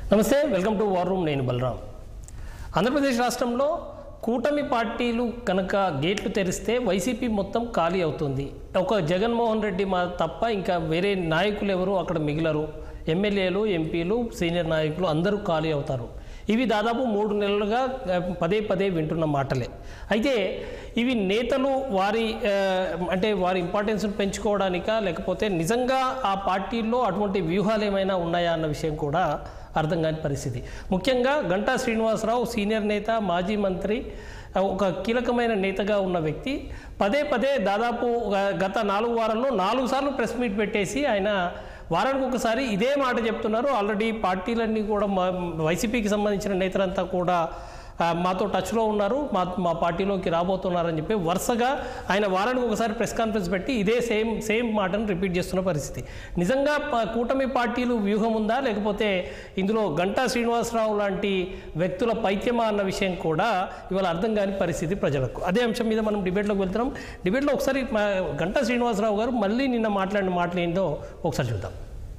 నమస్తే welcome to war room నేను బలరాం ఆంధ్రప్రదేశ్ రాష్ట్రంలో కూటమి పార్టీలు కనుక గేట్లు తెరిస్తే వైసీపీ మొత్తం ఖాళీ అవుతుంది ఒక జగన్మోహన్ రెడ్డి మా తప్ప ఇంకా వేరే నాయకులు ఎవరు అక్కడ మిగిలరు ఎమ్మెల్యేలు ఎంపీలు సీనియర్ నాయకులు అందరూ ఖాళీ అవుతారు ఇవి దాదాపు మూడు నెలలుగా ఆ, పదే పదే వింటున్న మాటలే అయితే ఇవి నేతలు వారి ఆ, అంటే వారి ఇంపార్టెన్స్ను పెంచుకోవడానికా లేకపోతే నిజంగా ఆ పార్టీల్లో అటువంటి వ్యూహాలు ఏమైనా ఉన్నాయా అన్న విషయం కూడా అర్థం కాని పరిస్థితి ముఖ్యంగా గంటా శ్రీనివాసరావు సీనియర్ నేత మాజీ మంత్రి ఆ, ఒక కీలకమైన నేతగా ఉన్న వ్యక్తి పదే పదే దాదాపు గ- గత నాలుగు వారాల్లో నాలుగు సార్లు ప్రెస్ మీట్ పెట్టేసి ఆయన వారానికి ఒకసారి ఇదే మాట చెప్తున్నారు ఆల్రెడీ పార్టీలన్నీ కూడా మా వైసీపీకి సంబంధించిన నేతలంతా కూడా ఆ, మాతో టచ్లో ఉన్నారు మా మా పార్టీలోకి రాబోతున్నారని చెప్పి వరుసగా ఆయన వారానికి ఒకసారి ప్రెస్ కాన్ఫరెన్స్ పెట్టి ఇదే సేమ్ సేమ్ మాటను రిపీట్ చేస్తున్న పరిస్థితి నిజంగా ప- కూటమి పార్టీలు వ్యూహం ఉందా లేకపోతే ఇందులో గంటా శ్రీనివాసరావు లాంటి వ్యక్తుల పైత్యమా అన్న విషయం కూడా ఇవాళ అర్థం కాని పరిస్థితి ప్రజలకు అదే అంశం మీద మనం డిబేట్లోకి వెళ్తున్నాం డిబేట్లో ఒకసారి మా గంటా శ్రీనివాసరావు గారు మళ్ళీ నిన్న మాట్లాడిన మాటలు ఏందో ఒకసారి చూద్దాం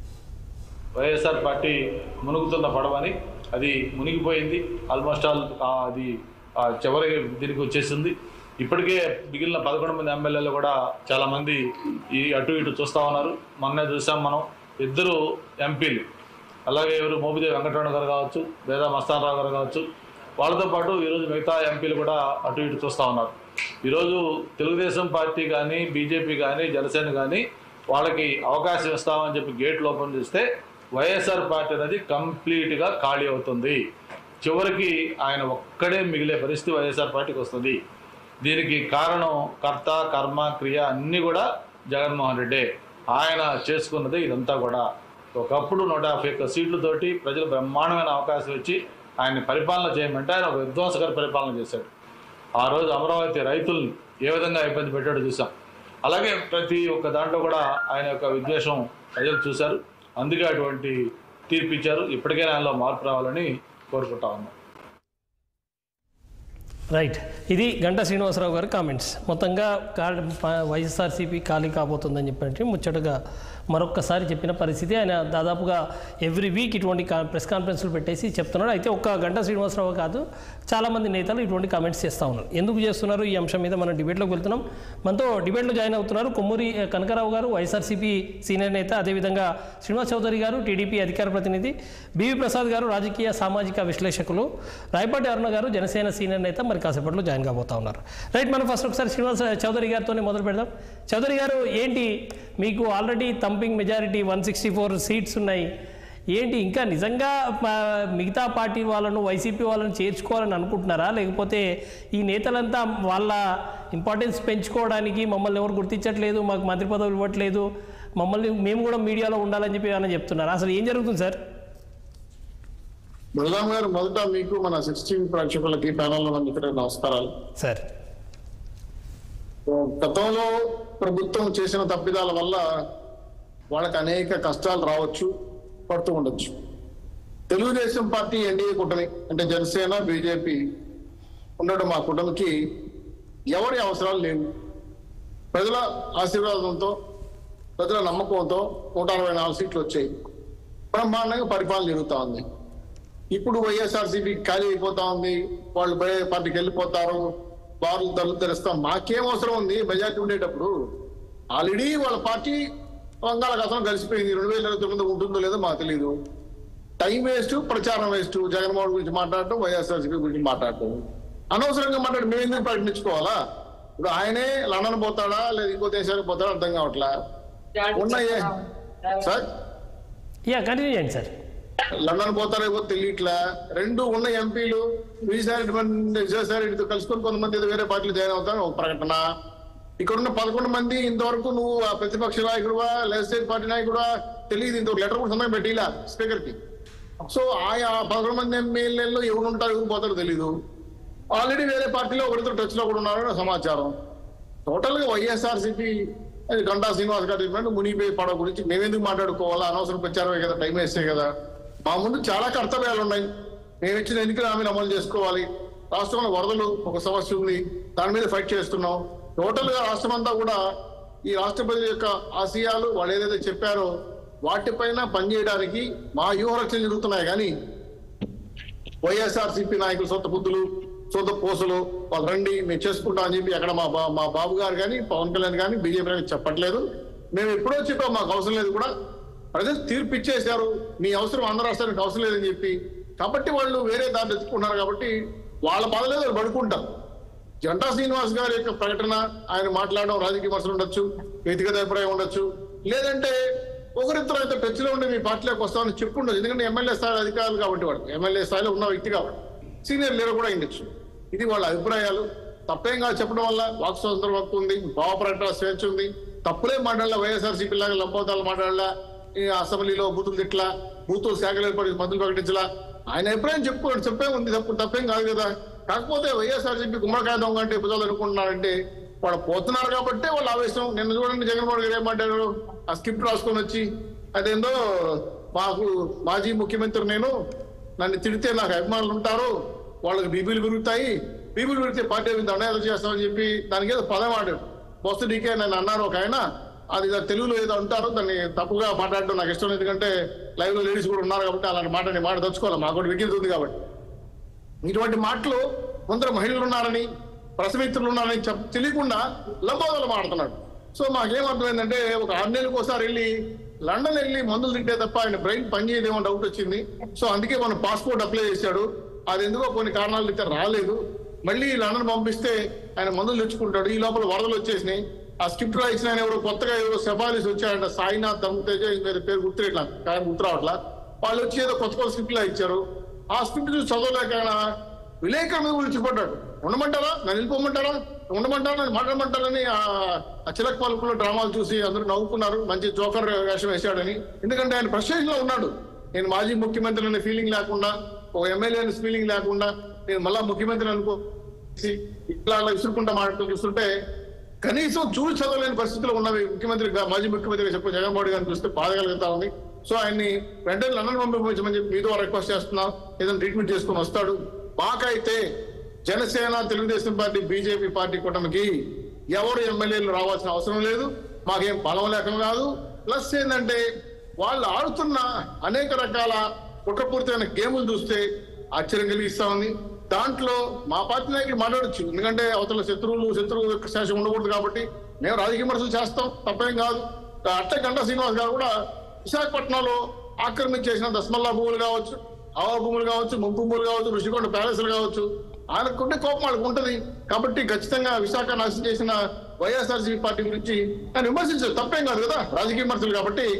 వైఎస్ఆర్ పార్టీ మునుగుతున్న పడవని అది మునిగిపోయింది ఆల్మోస్ట్ ఆల్ ఆ, అది ఆ, చివరి దీనికి వచ్చేసింది ఇప్పటికే మిగిలిన పదకొండు మంది ఎమ్మెల్యేలు కూడా చాలా మంది ఈ అటు ఇటు చూస్తూ ఉన్నారు మొన్నే చూసాం మనం ఇద్దరు ఎంపీలు అలాగే ఎవరు మోపిదేవి వెంకటరమణ గారు కావచ్చు లేదా మస్తానరావు గారు కావచ్చు వాళ్ళతో పాటు ఈరోజు మిగతా ఎంపీలు కూడా అటు ఇటు చూస్తూ ఉన్నారు ఈరోజు తెలుగుదేశం పార్టీ కానీ బీజేపీ కానీ జనసేన కానీ వాళ్ళకి అవకాశం ఇస్తామని చెప్పి గేట్లు ఓపెన్ చేస్తే వైఎస్ఆర్ పార్టీ అనేది కంప్లీట్గా ఖాళీ అవుతుంది చివరికి ఆయన ఒక్కడే మిగిలే పరిస్థితి వైఎస్ఆర్ పార్టీకి వస్తుంది దీనికి కారణం కర్త కర్మ క్రియ అన్నీ కూడా జగన్మోహన్ రెడ్డి ఆయన చేసుకున్నది ఇదంతా కూడా ఒకప్పుడు నూట యాభై ఒక్క సీట్లతోటి ప్రజలు బ్రహ్మాండమైన అవకాశం ఇచ్చి ఆయన్ని పరిపాలన చేయమంటే ఆయన ఒక విధ్వంసకర పరిపాలన చేశాడు ఆ రోజు అమరావతి రైతుల్ని ఏ విధంగా ఇబ్బంది పెట్టాడో చూసాం అలాగే ప్రతి ఒక్క దాంట్లో కూడా ఆయన యొక్క విద్వేషం ప్రజలు చూశారు అందుకే అటువంటి తీర్పు ఇచ్చారు ఇప్పటికైనా ఆయనలో మార్పు రావాలని కోరుకుంటా ఉన్నాం రైట్ ఇది గంటా శ్రీనివాసరావు గారి కామెంట్స్ మొత్తంగా కా- ప- వైఎస్ఆర్సీపీ ఖాళీ కాబోతుందని చెప్పినట్టు ముచ్చటగా మరొక్కసారి చెప్పిన పరిస్థితి ఆయన దాదాపుగా ఎవ్రీ వీక్ ఇటువంటి కా ప్రెస్ కాన్ఫరెన్స్లు పెట్టేసి చెప్తున్నాడు అయితే ఒక్క గంటా శ్రీనివాసరావు కాదు చాలామంది నేతలు ఇటువంటి కామెంట్స్ చేస్తూ ఉన్నారు ఎందుకు చేస్తున్నారు ఈ అంశం మీద మనం డిబేట్లోకి వెళ్తున్నాం మనతో డిబేట్లో జాయిన్ అవుతున్నారు కొమ్మూరి ఆ, కనకరావు గారు వైఎస్ఆర్సీపీ సీనియర్ నేత అదేవిధంగా శ్రీనివాస్ చౌదరి గారు టీడీపీ అధికార ప్రతినిధి బివి ప్రసాద్ గారు రాజకీయ సామాజిక విశ్లేషకులు రాయపాటి అరుణ గారు జనసేన సీనియర్ నేత మరి కాసేపట్లో జాయిన్ కాబోతా ఉన్నారు రైట్ మనం ఫస్ట్ ఒకసారి శ్రీనివాస్ చౌదరి గారితోనే మొదలు పెడదాం చౌదరి గారు ఏంటి మీకు already thumping majority one sixty four seats ఉన్నాయి ఏంటి ఇంకా నిజంగా ప- మిగతా పార్టీ వాళ్ళను వైసీపీ వాళ్ళని చేర్చుకోవాలని అనుకుంటున్నారా లేకపోతే ఈ నేతలంతా వాళ్ళ ఇంపార్టెన్స్ పెంచుకోవడానికి మమ్మల్ని ఎవరు గుర్తించట్లేదు మాకు మంత్రి పదవులు ఇవ్వట్లేదు మమ్మల్ని మేము కూడా మీడియాలో ఉండాలని చెప్పి ఏమైనా చెప్తున్నారు అసలు ఏం జరుగుతుంది సార్ బలరాం గారు మొదట మీకు మన సిక్స్టీన్ ప్రేక్షకులకి ప్యానల్ ఉన్న మిత్రులకు నమస్కారాలు సార్ గతంలో ప్రభుత్వం చేసిన తప్పిదాల వల్ల వాళ్ళకి అనేక కష్టాలు రావచ్చు పడుతూ ఉండొచ్చు తెలుగుదేశం పార్టీ ఎన్డీఏ కూటమి అంటే జనసేన బీజేపీ ఉండడం మా కూటమికి ఎవరి అవసరాలు లేవు ప్రజల ఆశీర్వాదంతో ప్రజల నమ్మకంతో నూట అరవై నాలుగు సీట్లు వచ్చాయి బ్రహ్మాండంగా పరిపాలన జరుగుతా ఉంది ఇప్పుడు వైఎస్ఆర్సీపీ ఖాళీ అయిపోతా ఉంది వాళ్ళు వేరే పార్టీకి వెళ్ళిపోతారు బార్లు తల్లు తెరుస్తాం మాకేం అవసరం ఉంది మెజార్టీ ఉండేటప్పుడు ఆల్రెడీ వాళ్ళ పార్టీ బంగాళాఖాతం కలిసిపోయింది రెండు వేల ఇరవై తొమ్మిది ఉంటుందో లేదో మాకు తెలియదు టైం వేస్ట్ ప్రచారం వేస్ట్ జగన్మోహన్ గురించి మాట్లాడటం వైఎస్ఆర్సీపీ గురించి మాట్లాడటం అనవసరంగా మాట్లాడి మేము ఎందుకు ప్రకటించుకోవాలా ఇప్పుడు ఆయనే లండన్ పోతాడా లేదా ఇంకో దేశానికి పోతాడా అర్థం కావట్లా ఉన్నాయి సార్ యా కంటిన్యూ చేయండి సార్ లండన్ పోతారేమో తెలియట్లా రెండు ఉన్న ఎంపీలు విజయసాయి విజయసాయిరెడ్డితో కలుసుకొని కొంతమంది ఏదో వేరే పార్టీలు జాయిన్ అవుతారు ఒక ప్రకటన ఇక్కడ ఉన్న పదకొండు మంది ఇంతవరకు నువ్వు ఆ ప్రతిపక్ష నాయకుడువా లెజిస్లేటివ్ పార్టీ నాయకుడువా తెలియదు ఇంతవరకు లెటర్ కూడా సమయం పెట్టిలా స్పీకర్ కి సో ఆయా పదకొండు మంది ఎమ్మెల్యేలు ఎవరు ఉంటారు ఎవరు పోతారో తెలీదు ఆల్రెడీ వేరే పార్టీలో ఒకరితో టచ్ లో కూడా ఉన్నారని సమాచారం టోటల్ గా వైఎస్ఆర్సీపీ గంటా శ్రీనివాస్ గారు చెప్పినట్టు మునిగిపోయి పడవ గురించి మేమెందుకు మాట్లాడుకోవాలా అనవసరం ప్రచారమే కదా టైం వేస్తే కదా మా ముందు చాలా కర్తవ్యాలు ఉన్నాయి మేము ఇచ్చిన ఎన్నికల హామీలు అమలు చేసుకోవాలి రాష్ట్రంలో వరదలు ఒక సమస్య ఉంది దాని మీద ఫైట్ చేస్తున్నాం టోటల్ గా రాష్ట్రం అంతా కూడా ఈ రాష్ట్ర ప్రజల యొక్క ఆశయాలు వాళ్ళు ఏదైతే చెప్పారో వాటిపైన పనిచేయడానికి మా వ్యూహరచన జరుగుతున్నాయి కానీ వైఎస్ఆర్సీపీ నాయకులు సొంత బుద్ధులు సొంత పోసులు వాళ్ళు రండి మేము చేసుకుంటాం అని చెప్పి అక్కడ మా బా- మా బాబు గారు కానీ పవన్ కళ్యాణ్ కానీ బీజేపీ కానీ చెప్పట్లేదు మేము ఎప్పుడో చెప్పాం మాకు అవసరం లేదు కూడా ప్రజలు తీర్పు ఇచ్చేశారు మీ అవసరం ఆంధ్ర రాష్ట్రానికి అవసరం లేదని చెప్పి కాబట్టి వాళ్ళు వేరే దాన్ని ఎత్తుకున్నారు కాబట్టి వాళ్ళ బాధలేదు వాళ్ళు పడుకుంటారు జంటా శ్రీనివాస్ గారి యొక్క ప్రకటన ఆయన మాట్లాడడం రాజకీయ విమర్శలు ఉండొచ్చు వ్యక్తిగత అభిప్రాయం ఉండొచ్చు లేదంటే ఒకరిద్దరు అయితే టచ్ లో ఉండి మీ పార్టీలోకి వస్తామని చెప్పుండొచ్చు ఎందుకంటే ఎమ్మెల్యే స్థాయి అధికారులు కాబట్టి వాడు ఎమ్మెల్యే స్థాయిలో ఉన్న వ్యక్తి కాబట్టి సీనియర్ లీడర్ కూడా ఉండొచ్చు ఇది వాళ్ళ అభిప్రాయాలు తప్పేం కాదు చెప్పడం వల్ల వాక్ స్వాతంత్రం హక్కు ఉంది భావ ప్రకటన స్వేచ్ఛ ఉంది తప్పులే మాట్లాడాల వైఎస్ఆర్సీపీ లాగా లంపోతాలు మాట్లాడాలా ఈ అసెంబ్లీలో బూతులు తిట్లా బూతులు శాఖలు ఏర్పడి మందులు ప్రకటించలా ఆయన అభిప్రాయం చెప్పుకోండి చెప్పే ఉంది తప్పు తప్పేం కాదు కదా కాకపోతే వైఎస్ఆర్సీపీ గుమ్మడికాయ దొంగ అంటే ప్రజలు అనుకుంటున్నారంటే వాళ్ళు పోతున్నారు కాబట్టి వాళ్ళు ఆవేశం నిన్న చూడండి జగన్మోహన్ గారు ఏమంటారు ఆ స్క్రిప్ట్ రాసుకొని వచ్చి అదేందో మాకు మాజీ ముఖ్యమంత్రి నేను నన్ను తిడితే నాకు అభిమానులు ఉంటారు వాళ్ళకి బీబీలు పెరుగుతాయి బీబీలు పెరిగితే పార్టీ మీద దండయాత్ర చేస్తామని చెప్పి దానికి ఏదో పదం ఆడాడు బొస్తు డీకే నన్ను అన్నారు ఒక ఆయన అది ఏదో తెలుగులో ఏదో అంటారు దాన్ని తప్పుగా మాట్లాడడం నాకు ఇష్టం లేదు ఎందుకంటే లైవ్ లో లేడీస్ కూడా ఉన్నారు కాబట్టి అలాంటి మాట నేను మాట తెచ్చుకోవాలి మాకు కూడా విజ్ఞత ఉంది కాబట్టి ఇటువంటి మాటలు కొందరు మహిళలు ఉన్నారని ప్రసమిత్రులు ఉన్నారని చెప్ తెలియకుండా లంబాదలు మాడుతున్నాడు సో మాకేం అర్థమైందంటే ఒక ఆరు నెలలకు ఒకసారి వెళ్ళి లండన్ వెళ్ళి మందులు తింటే తప్ప ఆయన బ్రెయిన్ పనిచేయదేమో డౌట్ వచ్చింది సో అందుకే మనం పాస్పోర్ట్ అప్లై చేశాడు అది ఎందుకో కొన్ని కారణాలు అయితే రాలేదు మళ్ళీ లండన్ పంపిస్తే ఆయన మందులు తెచ్చుకుంటాడు ఈ లోపల వరదలు వచ్చేసినాయి ఆ స్క్రిప్ట్ రాయించిన ఆయన ఎవరో కొత్తగా ఎవరో సెఫాలిస్ వచ్చాడంట సాయినాథ్ దమ్తేజ మీద పేరు గుర్తురేట్లా కానీ గుర్తు రావట్లా వాళ్ళు వచ్చి ఏదో కొత్త కొత్త స్క్రిప్ట్ ఇచ్చారు ఆ స్క్రిప్ట్ చూసి చదవలేక ఆయన విలేకరుల మీద విడిచిపడ్డాడు ఉండమంటారా నన్ను వెళ్ళిపోమంటారా ఉండమంటారా నన్ను మాట్లాడమంటారని ఆ ఆ చిలక పలుకులో డ్రామాలు చూసి అందరూ నవ్వుకున్నారు మంచి జోకర్ వేషం వేశాడని ఎందుకంటే ఆయన ఫ్రస్ట్రేషన్ లో ఉన్నాడు నేను మాజీ ముఖ్యమంత్రి అనే ఫీలింగ్ లేకుండా ఒక ఎమ్మెల్యే అనే ఫీలింగ్ లేకుండా నేను మళ్ళా ముఖ్యమంత్రి అనుకో ఇట్లా అలా విసురుకుంటా మాట్లాడుతూ చూస్తుంటే కనీసం చూసి చదవలేని పరిస్థితిలో ఉన్నవి ముఖ్యమంత్రి గా- మాజీ ముఖ్యమంత్రి చెప్పు జగన్మోహన్ గారిని చూస్తే బాధ కలుగుతా ఉంది సో ఆయన్ని వెంటనే లండన్ పంపించమని చెప్పి మీతో రిక్వెస్ట్ చేస్తున్నాం ఏదైనా ట్రీట్మెంట్ చేసుకొని వస్తాడు మాకైతే Janasena Telugu Desam party BJP party కూటమికి ఎవరు ఎమ్మెల్యేలు రావాల్సిన అవసరం లేదు మాకేం బలం లేక కాదు ప్లస్ ఏంటంటే వాళ్ళు ఆడుతున్న అనేక రకాల కుట్రపూరితమైన గేములు చూస్తే ఆశ్చర్యం కలిగిస్తా ఉంది దాంట్లో మా పార్టీ నాయకులు మాట్లాడొచ్చు ఎందుకంటే అవతల శత్రువులు శత్రువు యొక్క శేషం ఉండకూడదు కాబట్టి మేము రాజకీయ విమర్శలు చేస్తాం తప్పేం కాదు అట్టే గంటా శ్రీనివాస్ గారు కూడా విశాఖపట్నంలో ఆక్రమించేసిన దస్మల్లా భూములు కావచ్చు ఆవా భూములు కావచ్చు ముంపు భూములు కావచ్చు ఋషికొండ ప్యాలెస్లు కావచ్చు ఆయనకుంటే కోపం వాళ్ళకు ఉంటది కాబట్టి ఖచ్చితంగా విశాఖ నాశనం చేసిన వైఎస్ఆర్సీపీ పార్టీ గురించి ఆయన విమర్శించారు తప్పేం కాదు కదా రాజకీయ విమర్శలు కాబట్టి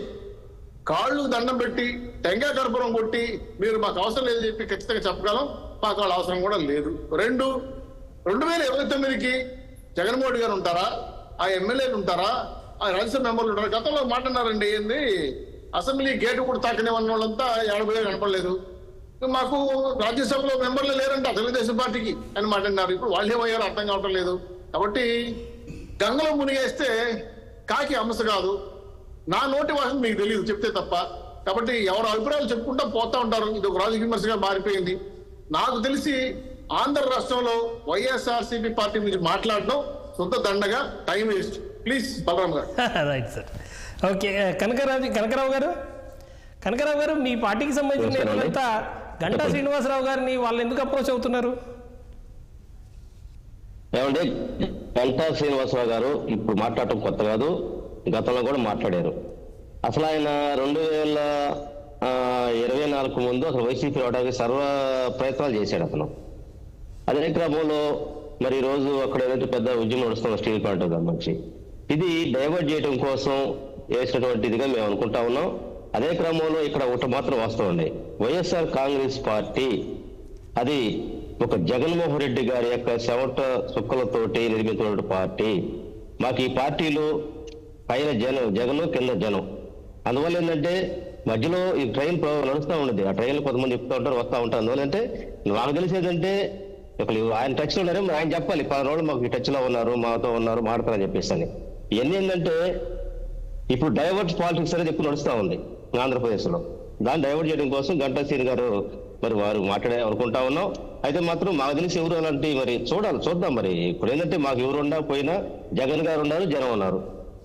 కాళ్ళు దండం పెట్టి టెంకాయ కర్పూరం కొట్టి మీరు మాకు అవసరం లేదని చెప్పి ఖచ్చితంగా చెప్పగలం మాకు వాళ్ళ అవసరం కూడా లేదు రెండు రెండు వేల ఇరవై తొమ్మిదికి జగన్మోహన్ గారు ఉంటారా ఆ ఎమ్మెల్యేలు ఉంటారా ఆ రాజ్యసభ మెంబర్లు ఉంటారా గతంలో మాట్లాడారండి ఏంది అసెంబ్లీ గేటు కూడా తాకని ఉన్న వాళ్ళంతా ఏడబై కనపడలేదు మాకు రాజ్యసభలో మెంబర్లు లేరంట తెలుగుదేశం పార్టీకి అని మాట్లాడినారు ఇప్పుడు వాళ్ళు ఏమయ్యారో అర్థం కావటం లేదు కాబట్టి గంగలో మునిగేస్తే కాకి అంశ కాదు నా నోటి భాష మీకు తెలియదు చెప్తే తప్ప కాబట్టి ఎవరు అభిప్రాయాలు చెప్పుకుంటా పోతా ఉంటారు ఇది ఒక రాజకీయ విమర్శగా మారిపోయింది నాకు తెలిసి ఆంధ్ర రాష్ట్రంలో వైఎస్ఆర్సీపీ పార్టీ గురించి మాట్లాడడం సొంత దండగా టైం వేస్ట్ ప్లీజ్ బలరాం గారు right sir okay Kanakaraju Kanakarao గారు కనకరావు గారు మీ పార్టీకి సంబంధించిన నమస్కారం అండి. నేతలంతా గంటా శ్రీనివాసరావు గారిని వాళ్ళు ఎందుకు అప్రోచ్ అవుతున్నారు ఏమండి గంటా శ్రీనివాసరావు గారు ఇప్పుడు మాట్లాడటం కొత్త కాదు గతంలో కూడా మాట్లాడారు అసలు ఆయన రెండు వేల ఆ, ఇరవై నాలుగు ముందు అసలు వైసీపీ రావడానికి సర్వ ప్రయత్నాలు చేశాడు అతను అదే క్రమంలో మరి ఈ రోజు అక్కడ ఏదైతే పెద్ద ఉద్యమం నడుస్తున్న స్టీల్ ప్లాంట్ సంబంధించి ఇది డైవర్ట్ చేయడం కోసం వేసినటువంటిదిగా మేము అనుకుంటా ఉన్నాం అదే క్రమంలో ఇక్కడ ఒకటి మాత్రం వాస్తవం అండి వైఎస్ఆర్ కాంగ్రెస్ పార్టీ అది ఒక జగన్మోహన్ రెడ్డి గారి యొక్క చెమట సుక్కలతోటి నిర్మించిన పార్టీ మాకు ఈ పార్టీలో పైన జనం జగన్ కింద జనం అందువల్ల ఏంటంటే మధ్యలో ఈ ట్రైన్ ప్రో- నడుస్తూ ఉండేది ఆ ట్రైన్లో కొంతమంది చెప్తూ ఉంటారు వస్తూ ఉంటారు అందువల్ల అంటే నాకు తెలిసేదంటే ఒకళ్ళు ఆయన టచ్ లో ఉన్నారు మరి ఆయన చెప్పాలి పది రోజులు మాకు ఈ టచ్ లో ఉన్నారు మాతో ఉన్నారు మాడతారని చెప్పేసి అని ఇవన్నీ ఏంటంటే ఇప్పుడు డైవర్ట్ పాలిటిక్స్ అనేది ఎక్కువ నడుస్తూ ఉంది ఆంధ్రప్రదేశ్ లో దాన్ని డైవర్ట్ చేయడం కోసం గంటా సీన్ గారు మరి వారు మాట్లాడే అనుకుంటా ఉన్నాం అయితే మాత్రం మాకు తెలిసి ఎవరు అలాంటి మరి చూడాలి చూద్దాం మరి ఇప్పుడు ఏంటంటే మాకు ఎవరు ఉన్నా పోయినా జగన్ గారు ఉన్నారు జనం ఉన్నారు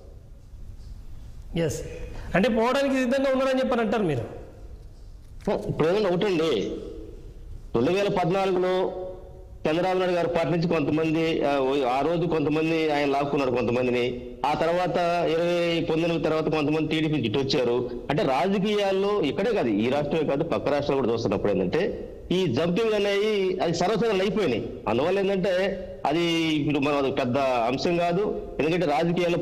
ఎస్ అంటే పోవడానికి సిద్ధంగా ఉన్నారని చెప్పని అంటారు మీరు ఇప్పుడు ఏదైనా ఒకటండి రెండు వేల పద్నాలుగులో చంద్రబాబు నాయుడు గారి పార్టీ నుంచి కొంతమంది ఆ, ఆ రోజు కొంతమంది ఆయన లాక్కున్నారు కొంతమందిని ఆ తర్వాత ఇరవై పొందిన తర్వాత కొంతమంది టీడీపీ ఇటు వచ్చారు అంటే రాజకీయాల్లో ఇక్కడే కాదు ఈ రాష్ట్రమే కాదు పక్క రాష్ట్రాలు కూడా చూస్తున్నప్పుడు ఏంటంటే ఈ జంపింగ్ అనేవి అది సర్వసాధారణ అయిపోయినాయి అందువల్ల ఏంటంటే అది ఇప్పుడు మనం అది పెద్ద అంశం కాదు ఎందుకంటే రాజకీయాల్లో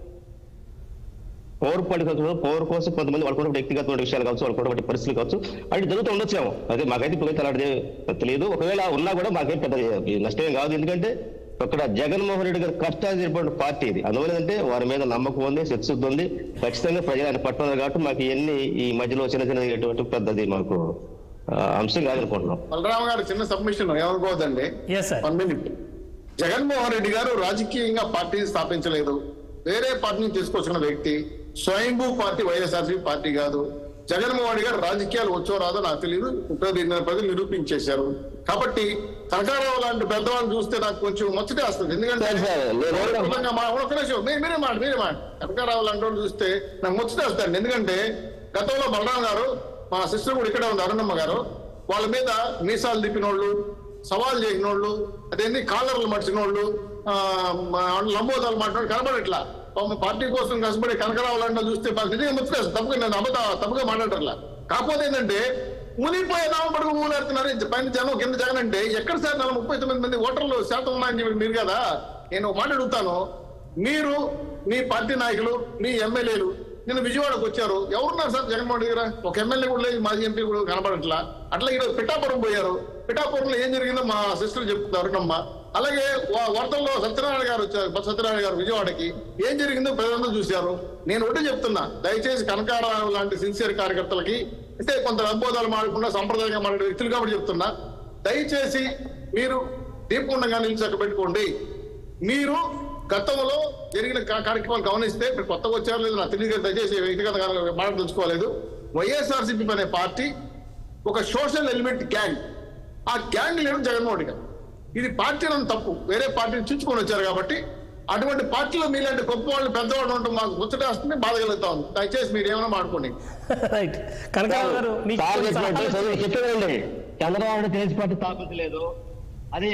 పవర్ పార్టీ కావచ్చు పవర్ కోసం కొంతమంది వాళ్ళకున్న వ్యక్తిగత విషయాలు కావచ్చు వాళ్ళకున్న పరిస్థితులు కావచ్చు అది జరుగుతూ ఉండొచ్చేమో అదే మాకైతే ఇప్పుడైతే అలాంటిది తెలియదు ఒకవేళ ఉన్నా కూడా మాకేం పెద్ద నష్టమే కాదు ఎందుకంటే ఇక్కడ జగన్మోహన్ రెడ్డి గారు కష్టాలు జరిపిన పార్టీ ఇది అందువల్ల ఏంటంటే వారి మీద నమ్మకం ఉంది శక్తి ఉంది ఖచ్చితంగా ప్రజలు ఆయన పట్టున్నారు కాబట్టి మాకు ఇవన్నీ ఈ మధ్యలో చిన్న చిన్న ఎటువంటి పెద్దది మాకు ఆ, అంశం కాదనుకుంటున్నాం బలరామ గారు చిన్న సబ్మిషన్ ఏమనుకోవద్దండి yes sir one minute Jaganmohan Reddy గారు రాజకీయంగా పార్టీని స్థాపించలేదు వేరే పార్టీని తీసుకొచ్చిన వ్యక్తి స్వయంభూ పార్టీ వైఎస్ఆర్సీ పార్టీ కాదు జగన్మోహన్ రెడ్డి గారు రాజకీయాలు వచ్చో రాదో నాకు తెలియదు ఇప్పుడు దీన్ని ప్రజలు నిరూపించేశారు కాబట్టి సర్కారావు లాంటి పెద్దవాళ్ళని చూస్తే నాకు కొంచెం ముచ్చటే వస్తుంది ఎందుకంటే సార్, సార్, నేను- గౌరవప్రదంగా మా- ఒక్క నిమిషం, మీ- మీరే మాట మీరే మాట సర్కారావు లాంటి వాళ్ళు చూస్తే నాకు ముచ్చటే వస్తాయండి ఎందుకంటే గతంలో బలరాం గారు మా సిస్టర్ కూడా ఇక్కడే ఉంది అరుణమ్మ గారు వాళ్ళ మీద మీసాలు తిప్పిన వాళ్ళు సవాల్ చేసిన వాళ్ళు అదేంది కాలర్లు మడిచిన వాళ్ళు ఆ, మా లంబోదాలు మాట్లాడు కనబడట్లా పాపం పార్టీ కోసం కష్టపడి కనకరావు లాంటి వాళ్ళు చూస్తే మాకు నిజంగా ముచ్చటేస్తుంది తప్పుగా నేను అబద్ధ తప్పుగా మాట్లాడట్లా కాకపోతే ఏంటంటే మునిపోయే నామ పడుకు ఊలాడుతున్నారు ఇంత పైన జనం కింద జగన్ అంటే ఎక్కడ సార్ నలభై ముప్పై తొమ్మిది మంది ఓటర్లు శాతం ఉన్నాయని చెప్పి మీరు కదా నేను ఒక మాట అడుగుతాను మీరు మీ పార్టీ నాయకులు మీ ఎమ్మెల్యేలు నిన్న విజయవాడకు వచ్చారు ఎవరున్నారు సార్ జగన్మోహన్ రెడ్డి గారు ఒక ఎమ్మెల్యే కూడా లేదు మాజీ ఎంపీ కూడా కనబడట్లా అట్లా ఈరోజు పిఠాపురం పోయారు పిఠాపురంలో ఏం జరిగిందో మా సిస్టర్ చెప్తున్నారు నమ్మ అలాగే వా- వరదల్లో సత్యనారాయణ గారు వచ్చారు బొత్స సత్యనారాయణ గారు విజయవాడకి ఏం జరిగిందో ప్రజలందరూ చూశారు నేను ఒకటే చెప్తున్నా దయచేసి కనకారావు లాంటి సిన్సియర్ కార్యకర్తలకి అంటే కొంత అద్భుతాలు మాడకుండా సంప్రదాయంగా మాట్లాడే వ్యక్తులు కాబట్టి చెప్తున్నా దయచేసి మీరు దీపకుండంగా నిలిచి పెట్టుకోండి మీరు గతంలో జరిగిన కా- కార్యక్రమాలు గమనిస్తే మీరు కొత్తగా వచ్చారో లేదు నాకు తెలియదు కానీ దయచేసి వ్యక్తిగత మాట తెలుసుకోలేదు వైఎస్ఆర్సీపీ అనే పార్టీ ఒక సోషల్ ఎలిమెంట్ గ్యాంగ్ ఆ గ్యాంగ్ లేడు జగన్మోహన్ రెడ్డి గారు ఇది పార్టీ అని తప్పు వేరే పార్టీని చుంచుకొని వచ్చారు కాబట్టి అటువంటి పార్టీలో మీలాంటి గొప్ప వాళ్ళు పెద్దవాళ్ళు ఉండటం మాకు ముచ్చటేస్తుంది బాధ కలుగుతా ఉంది దయచేసి మీరు ఏమైనా మాడుకోండి రైట్ కనకరావు గారు మీకు సార్ కొన్ని చెప్పినట్టు సలహాలు చదువు చెప్పేదండి చంద్రబాబు నాయుడు తెలుగు పార్టీ స్థాపించలేదు అది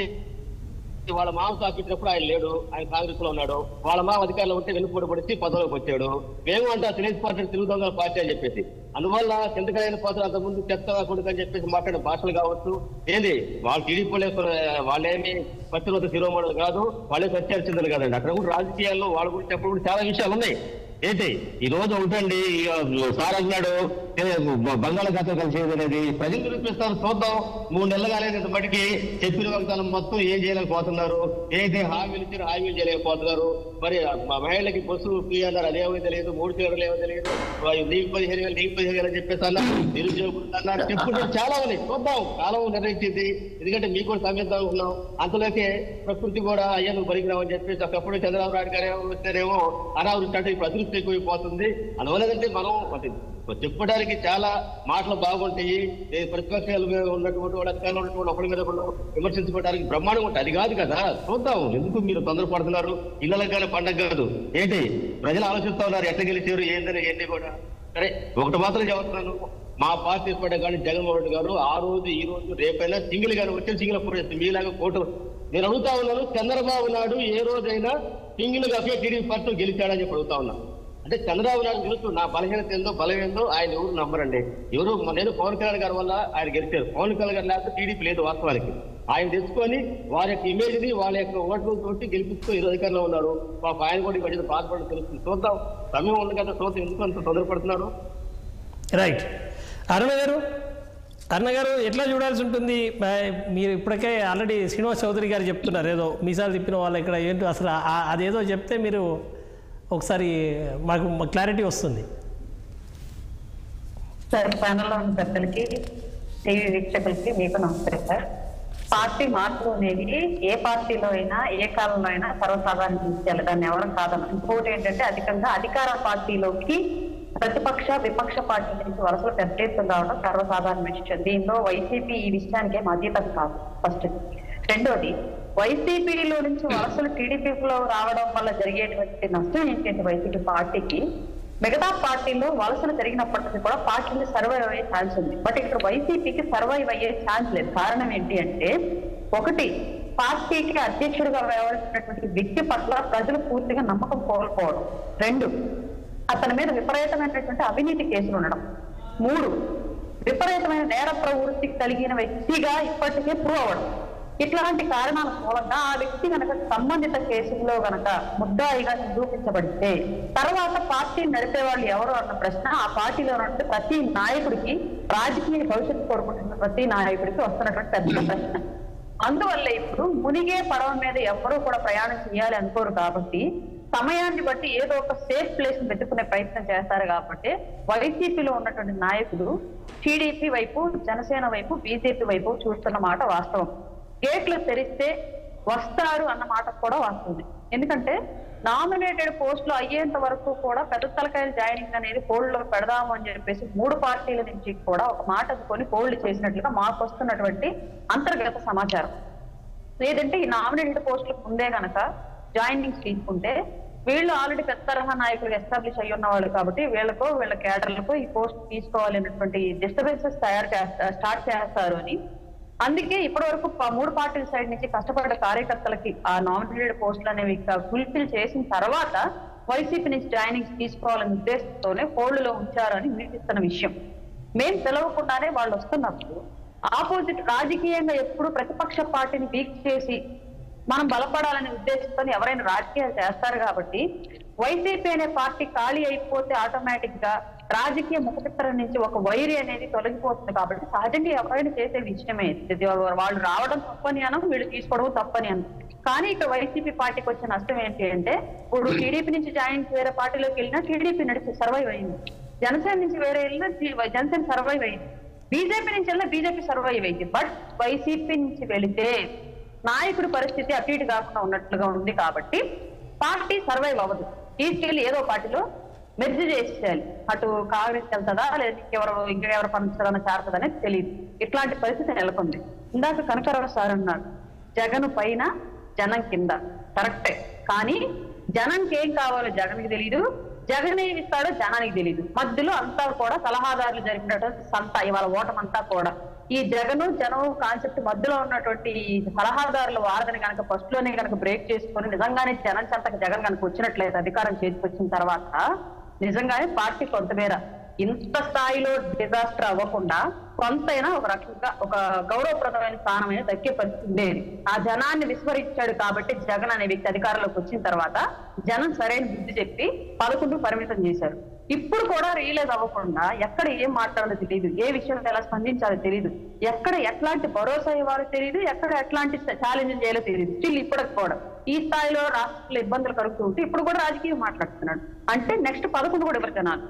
వాళ్ళ మామ స్థాపించినప్పుడు ఆయన లేడు ఆయన కాంగ్రెస్ లో ఉన్నాడు వాళ్ళ మామ అధికారంలో ఉంటే వెనుకబడి పడిచి పదవిలోకి వచ్చాడు మేము అంటే ఆ తెలుగు పార్టీ తెలుగు దొంగల పార్టీ అని చెప్పేసి అందువల్ల చింతకాయల పాత్ర అంతకుముందు చెత్త కొడుకు అని చెప్పేసి మాట్లాడే భాషలు కావచ్చు ఏంది వాళ్ళు టీడీపీ వాళ్ళేమి పత్రిక శిరోమణులు కాదు వాళ్ళే సత్యాల్సిందని కాదండి అక్కడ కూడా రాజకీయాల్లో వాళ్ళ గురించి అప్పుడు కూడా చాలా విషయాలు ఉన్నాయి ఏంటి ఈ రోజు ఉంటండి సార్ అన్నాడు ఏ, బ- బంగాళాఖాతం కలిసేది అనేది ప్రజలు చూపిస్తారు చూద్దాం మూడు నెలలు కాలేదు బట్టికి చెప్పిన వాగ్దానం మొత్తం ఏం చేయలేకపోతున్నారు ఏదైతే హామీలు ఇచ్చారో హామీలు చేయలేకపోతున్నారు మరి మా మహిళలకి బస్సు ఫ్రీ అన్నారు అదేమో తెలియదు మూడు చీరలు ఏమో తెలియదు వా- నీకు పదిహేను వేలు నీకు పదిహేను వేలు అని చెప్పేసి అన్నారు నిరుద్యోగులు అన్నారు చెప్పుకుంటే చాలా ఉన్నాయి చూద్దాం కాలం నిర్ణయించింది ఎందుకంటే మీకు కూడా సమీద్దాం ఉన్నాం అంతలోకే ప్రకృతి కూడా అయ్యా నువ్వు పనికిరావని చెప్పేసి ఒకప్పుడు చంద్రబాబు నాయుడు గారు ఏమో వస్తేనేమో అనావృష్టి అంటే ఇప్పుడు అదృష్టి ఎక్కువైపోతుంది అందువల్లదంటే మనం అంటే చెప్పడానికి చాలా మాటలు బాగుంటాయి ఏ ప్రతిపక్షాల మీద ఉన్నటువంటి వాళ్ళ అధికారంలో ఉన్నటువంటి ఒకరి మీద ఒకరు విమర్శించుకోవడానికి బ్రహ్మాండం ఉంటుంది అది కాదు కదా చూద్దాం ఎందుకు మీరు తొందరపడుతున్నారు ఇళ్ళకి కానీ పండగ కాదు ఏంటి ప్రజలు ఆలోచిస్తా ఉన్నారు ఎట్లా గెలిచారు ఏందని ఏంటి కూడా సరే ఒకటి మాత్రం చెబుతున్నాను మా పార్టీ ఏర్పడే కానీ జగన్మోహన్ రెడ్డి గారు ఆ రోజు ఈ రోజు రేపైనా సింగిల్ గాని వచ్చి సింగిల్ అప్పుడు మీలాగా కోటు నేను అడుగుతా ఉన్నాను చంద్రబాబు నాయుడు ఏ రోజైనా సింగిల్ గా టీడీపీ పార్టీ గెలిచాడని చెప్పి అడుగుతా ఉన్నా అంటే చంద్రబాబు నాయుడు తెలుసు నా బలహీనత ఏందో బలం ఏందో ఆయన ఎవరు నమ్మరండి ఎవరు నేను పవన్ కళ్యాణ్ గారి వల్ల ఆయన గెలిచారు పవన్ కళ్యాణ్ గారు లేకపోతే టీడీపీ లేదు వాస్తవానికి ఆయన తెచ్చుకొని వారి యొక్క ఇమేజ్ ని వాళ్ళ యొక్క ఓట్లు తోటి గెలిపిస్తూ ఈ అధికారంలో ఉన్నారు పాప ఆయన కూడా ఈ మధ్యన బాధపడి తెలుస్తుంది చూద్దాం సమయం ఉంది కదా చూద్దాం ఎందుకు అంత తొందరపడుతున్నారు రైట్ అరుణ గారు అరుణ గారు ఎట్లా చూడాల్సి ఉంటుంది మా- మీరు ఇప్పటికే ఆల్రెడీ శ్రీనివాస్ చౌదరి గారు చెప్తున్నారు ఏదో మీసాలు తిప్పిన వాళ్ళు ఇక్కడ ఏంటో అసలు ఆ- అదేదో చెప్తే మీరు ఒకసారి మాకు క్లారిటీ వస్తుంది సార్ ప్యానల్లో ఉన్న పెద్దలకి టీవీ వీక్షకులకి మీకు నమస్కారం సార్ పార్టీ మార్పులు అనేవి ఏ పార్టీలో అయినా ఏ కాలంలో అయినా సర్వసాధారణ విషయాలు దాన్ని ఎవరు కాదన్న ఇంకోటి ఏంటంటే అధికంగా అధికార పార్టీలోకి ప్రతిపక్ష విపక్ష పార్టీ నుంచి వలసలు పెద్ద ఎత్తున రావడం సర్వసాధారణ విషయం దీనిలో వైసీపీ ఈ విషయానికే అతీతం కాదు ఫస్ట్ రెండోది వైసీపీలో నుంచి వలసలు టీడీపీలో రావడం వల్ల జరిగేటువంటి నష్టం ఏంటంటే వైసీపీ పార్టీకి మిగతా పార్టీల్లో వలసలు జరిగినప్పటికీ కూడా పార్టీలు సర్వైవ్ అయ్యే ఛాన్స్ ఉంది బట్ ఇక్కడ వైసీపీకి సర్వైవ్ అయ్యే ఛాన్స్ లేదు కారణం ఏంటి అంటే ఒకటి పార్టీకి అధ్యక్షుడిగా వ్యవహరిస్తున్నటువంటి వ్యక్తి పట్ల ప్రజలు పూర్తిగా నమ్మకం కోల్పోవడం రెండు అతని మీద విపరీతమైనటువంటి అవినీతి కేసులు ఉండడం మూడు విపరీతమైన నేర ప్రవృత్తి కలిగిన వ్యక్తిగా ఇప్పటికే ప్రూవ్ అవ్వడం ఇట్లాంటి కారణాల మూలంగా ఆ వ్యక్తి గనక సంబంధిత కేసుల్లో గనక ముద్దాయిగా నిరూపించబడితే తర్వాత పార్టీ నడిపే వాళ్ళు ఎవరు అన్న ప్రశ్న ఆ పార్టీలో ఉన్నటువంటి ప్రతి నాయకుడికి రాజకీయ భవిష్యత్తు కోరుకుంటున్న ప్రతి నాయకుడికి వస్తున్నటువంటి పెద్ద ప్రశ్న అందువల్ల ఇప్పుడు మునిగే పడవ మీద ఎవ్వరూ కూడా ప్రయాణం చేయాలి అనుకోరు కాబట్టి సమయాన్ని బట్టి ఏదో ఒక సేఫ్ ప్లేస్ వెతుక్కునే ప్రయత్నం చేస్తారు కాబట్టి వైసీపీలో ఉన్నటువంటి నాయకులు టీడీపీ వైపు జనసేన వైపు బీజేపీ వైపు చూస్తున్న మాట వాస్తవం గేట్లు తెరిస్తే వస్తారు అన్న మాట కూడా వస్తుంది ఎందుకంటే నామినేటెడ్ పోస్టులు అయ్యేంత వరకు కూడా పెద్ద తలకాయలు జాయినింగ్ అనేది పోల్లో పెడదాము అని చెప్పేసి మూడు పార్టీల నుంచి కూడా ఒక మాట అనుకొని పోల్డ్ చేసినట్లుగా మాకు వస్తున్నటువంటి అంతర్గత సమాచారం లేదంటే ఈ నామినేటెడ్ పోస్టులకు ముందే గనక జాయినింగ్స్ తీసుకుంటే వీళ్ళు ఆల్రెడీ పెద్ద తరహా నాయకులు ఎస్టాబ్లిష్ అయ్యి ఉన్న వాళ్ళు కాబట్టి వీళ్ళకు వీళ్ళ కేడర్లకు ఈ పోస్ట్ తీసుకోవాలి అనేటువంటి డిస్టర్బెన్సెస్ తయారు చేస్తా స్టార్ట్ చేస్తారు అని అందుకే ఇప్పటి వరకు ప- మూడు పార్టీల సైడ్ నుంచి కష్టపడ్డ కార్యకర్తలకి ఆ నామినేటెడ్ పోస్టులు అనేవి ఫుల్ఫిల్ చేసిన తర్వాత వైసీపీ నుంచి జాయినింగ్స్ తీసుకోవాలనే ఉద్దేశంతోనే హోల్డ్లో ఉంచారని వినిపిస్తున్న విషయం మేం తెలవకుండానే వాళ్ళు వస్తున్నప్పుడు ఆపోజిట్ రాజకీయంగా ఎప్పుడు ప్రతిపక్ష పార్టీని వీక్ చేసి మనం బలపడాలనే ఉద్దేశంతో ఎవరైనా రాజకీయాలు చేస్తారు కాబట్టి వైసీపీ అనే పార్టీ ఖాళీ అయిపోతే ఆటోమేటిక్ గా రాజకీయ ముఖచిత్రం నుంచి ఒక వైరి అనేది తొలగిపోతుంది కాబట్టి సహజంగా ఎవరైనా చేసే విషయమే ఇది వాళ్ళు రావడం తప్పని అనం వీళ్ళు తీసుకోవడం తప్పని అనం కానీ ఇక్కడ వైసీపీ పార్టీకి వచ్చే నష్టం ఏంటి అంటే ఇప్పుడు టీడీపీ నుంచి జాయిన్ వేరే పార్టీలోకి వెళ్ళినా టీడీపీ నడిచి సర్వైవ్ అయింది జనసేన నుంచి వేరే వెళ్ళినా జీ- జనసేన సర్వైవ్ అయింది బీజేపీ నుంచి వెళ్ళినా బీజేపీ సర్వైవ్ అయింది బట్ వైసీపీ నుంచి వెళితే నాయకుడి పరిస్థితి అటు ఇటు కాకుండా ఉన్నట్లుగా ఉంది కాబట్టి పార్టీ సర్వైవ్ అవ్వదు తీసుకెళ్లి ఏదో పార్టీలో మెర్జ్ చేసేయాలి అటు కాంగ్రెస్ వెళ్తుందా లేదా ఇంకెవరు ఇంకెవరు పంచదన్న చేరుతుందని తెలియదు ఇట్లాంటి పరిస్థితి నెలకొంది ఇందాక కనకరావు సార్ అన్నాడు జగన్ పైన జనం కింద కరెక్టే కానీ జనంకి ఏం కావాలో జగన్కి తెలియదు జగన్ ఏమి ఇస్తాడో జనానికి తెలియదు మధ్యలో అంతా కూడా సలహాదారులు జరిపినటువంటి సంత ఇవాళ ఓటమంతా కూడా ఈ జగను జనం కాన్సెప్ట్ మధ్యలో ఉన్నటువంటి ఈ సలహాదారుల వారధిని కనుక ఫస్ట్ లోనే కనుక బ్రేక్ చేసుకొని నిజంగానే జనం చెంతకు జగన్ కనుక వచ్చినట్లయితే అధికారం చేతికి వచ్చిన తర్వాత నిజంగానే పార్టీ కొంతమేర ఇంత స్థాయిలో డిజాస్టర్ అవ్వకుండా కొంతైనా ఒక రకంగా ఒక గౌరవప్రదమైన స్థానమైన దక్కే పరిస్థితి ఉండేది ఆ జనాన్ని విస్మరించాడు కాబట్టి జగన్ అనే వ్యక్తి అధికారంలోకి వచ్చిన తర్వాత జనం సరైన బుద్ధి చెప్పి పదకొండు పరిమితం చేశారు ఇప్పుడు కూడా రియలైజ్ అవ్వకుండా ఎక్కడ ఏం మాట్లాడాలో తెలియదు ఏ విషయంలో ఎలా స్పందించాలో తెలియదు ఎక్కడ ఎట్లాంటి భరోసా ఇవ్వాలో తెలియదు ఎక్కడ ఎట్లాంటి ఛాలెంజ్ చేయాలో తెలియదు స్టిల్ ఇప్పటికి కూడా ఈ స్థాయిలో రాష్ట్రంలో ఇబ్బందులు కలుగుతూ ఉంటే ఇప్పుడు కూడా రాజకీయం మాట్లాడుతున్నాడు అంటే నెక్స్ట్ పదకొండు కూడా ఎవరు జనాలు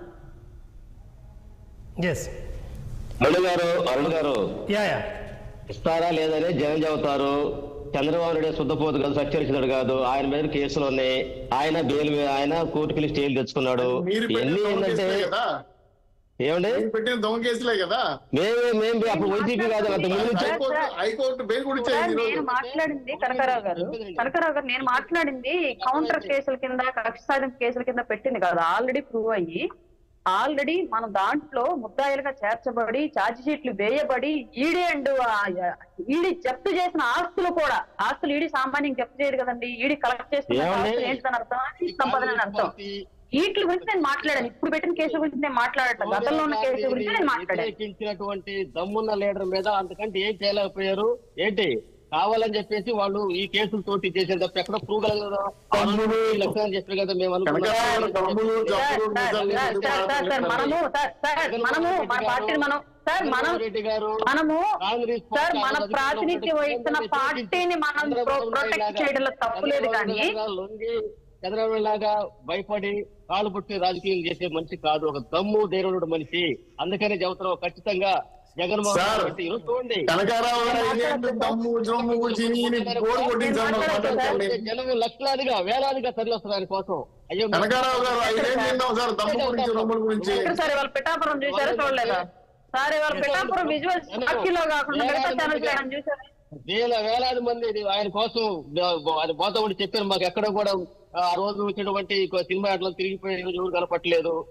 ఎస్ అరుణ్ గారు అరుణ్ గారు యా యా ఇస్తారా లేదని జగన్ చెబుతారు చంద్రబాబు నాయుడు శుద్ధపోతు కాదు సత్యరిచినాడు కాదు ఆయన మీద కేసులు ఉన్నాయి ఆయన బెయిల్ మీద- ఆయన కోర్టుకి స్టేలు తెచ్చుకున్నాడు మీరు పెట్టిన ఎన్ని దొంగ ఏంటంటే కేసులే కదా ఏమండి మీరు పెట్టిన దొంగ కేసులే కదా మేమే మేము అప్పుడు వైసీపీ కాదు అంత ముందు నుంచి హైకోర్టు హైకోర్టు బెయిల్ కూడా సార్, ఇచ్చేది ఈ నేను రోజు మాట్లాడింది కనకరావు గారు కనకరావు గారు నేను మాట్లాడింది కౌంటర్ కేసుల కింద కక్ష సాధింపు కేసుల కింద పెట్టింది కాదు ఆల్రెడీ ప్రూవ్ అయ్యి ఆల్రెడీ మన దాంట్లో ముద్దాయిలుగా చేర్చబడి ఛార్జ్ షీట్లు వేయబడి ఈడీ అండ్ ఈడీ జప్తు చేసిన ఆస్తులు కూడా ఆస్తులు ఈడీ సామాన్యం జప్తు చేయదు కదండి ఈడీ కలెక్ట్ చేస్తున్న ఏమండి? ఆస్తులు ఏంటని అర్థం ఈ సంపద అని అర్థం వీటి గురించి నేను మాట్లాడాను ఇప్పుడు పెట్టిన కేసు గురించి నేను మాట్లాడట్లేదు గతంలో ఉన్న కేసు గురించి నేను మాట్లాడాను వ్యతిరేకించినటువంటి దమ్మున్న లీడర్ మీద అంతకంటే ఏం చేయలేకపోయారు ఏంటి కావాలని చెప్పేసి వాళ్ళు ఈ కేసులు తోటి చేసేది తప్ప ఎక్కడ ప్రూవ్ కదా తమ్ముడు. లక్షణం చెప్పారు కదా మేము కనకరావు అనుకున్నాం తమ్ముడు సార్, జబ్బులు సార్, నిజాలు సార్, ఎందుకు సార్, సార్, సార్, మనము సార్, సార్, మనము మన పార్టీని మనం సార్ మనం రెడ్డి గారు మనము కాంగ్రెస్ పార్టీ సార్ మన అధికారంలో ప్రాతినిధ్యం ఉన్నటువంటి వహిస్తున్న కేంద్ర పార్టీని మనం చంద్రబాబు నాయుడు ప్రొటెక్ట్ లాగా- చేయడంలో తప్పులేదు చంద్రబాబు కానీ నాయుడు లాగా లొంగి చంద్రబాబు లాగా భయపడి కాలు పుట్టి రాజకీయం చేసే మనిషి కాదు ఒక దమ్ము ధైర్యుడు మనిషి అందుకనే చెబుతున్నాం ఖచ్చితంగా జగన్మోహన్ సార్, రెడ్డి ఈరోజు చూడండి కనకారావు గారు ఇదేంటి దమ్ము జమ్ము చీని గోడు కొట్టించారు నాకు మాట్లాడుకోండి జనం లక్షలాదిగా వేలాదిగా తరలి వస్తున్నారు ఆయన కోసం అయ్యో కనకారావు గారు ఐదేం తిన్నాం సార్ దమ్ము గురించి రొమ్ముల గురించి ఎక్కడ సార్ ఇవాళ పిఠాపురం చూసారా చూడలేదా సార్ ఇవాళ పిఠాపురం విజువల్స్ సాక్షిలో కాకుండా మిగతా ఛానల్స్ ఏమైనా చూసారా వేల వేలాది మంది ఇది ఆయన కోసం అది పోతా ఉండి చెప్పారు మాకు ఎక్కడ కూడా ఆ రోజు వచ్చినటువంటి సినిమా అట్లా తిరిగిపోయి ఎవరు కనపట్లేదు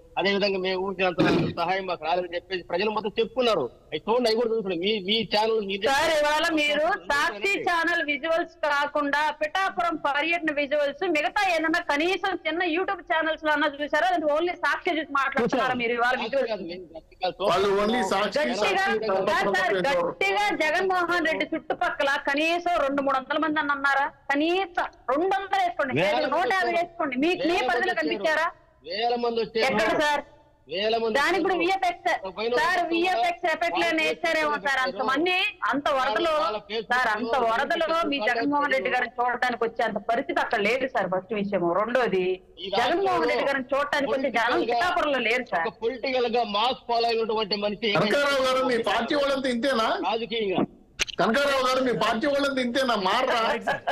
అదే విధంగా మేము ఊహించినంత సహాయం మాకు రాలేదని చెప్పేసి ప్రజలు మొత్తం చెప్పుకున్నారు అవి చూడండి అవి కూడా చూసుకోండి మీ మీ ఛానల్ మీ సార్ ఇవాళ మీరు సాక్షి ఛానల్ విజువల్స్ కాకుండా పిఠాపురం పర్యటన విజువల్స్ మిగతా ఏదన్నా కనీసం చిన్న యూట్యూబ్ ఛానల్స్ లో అన్నా చూసారా అది ఓన్లీ సాక్షి చూసి మాట్లాడుతున్నారా మీరు ఇవాళ విజువల్స్ వాళ్ళు ఓన్లీ సాక్షి గట్టిగా సాక్షి సార్ సార్ గట్టిగా జగన్మోహన్ రెడ్డి చుట్టుపక్కల కనీసం రెండు మూడు వందల మంది అని అన్నారా కనీసం రెండు వందలు వేసుకోండి వేల నూట యాభై వేసుకోండి మీ మీ పరిధిలో కనిపించారా వేల మంది ఎక్కడ వచ్చారు సార్ వేల మంది దానికి కూడా వచ్చారు. విఎఫ్ఎక్స్ సార్ విఎఫ్ఎక్స్ ఎఫెక్ట్ లేని వేస్తారేమో సార్ అంతమంది అంత వరదలు సార్ అంత వరదలు మీ జగన్మోహన్ రెడ్డి గారిని చూడటానికి వచ్చే అంత పరిస్థితి అక్కడ లేదు సార్ ఫస్ట్ విషయం రెండోది జగన్మోహన్ రెడ్డి గారిని చూడటానికి వచ్చే జనం పిఠాపురంలో లేరు సార్ ఒక పొలిటికల్ గా మాస్ ఫాలో అయినటువంటి మనిషి కనకారావు గారు మీ పార్టీ వాళ్ళంతా ఇంతేనా రాజకీయంగా కనకారావు గారు మీ పార్టీ వాళ్ళంతా ఇంతేనా మారరా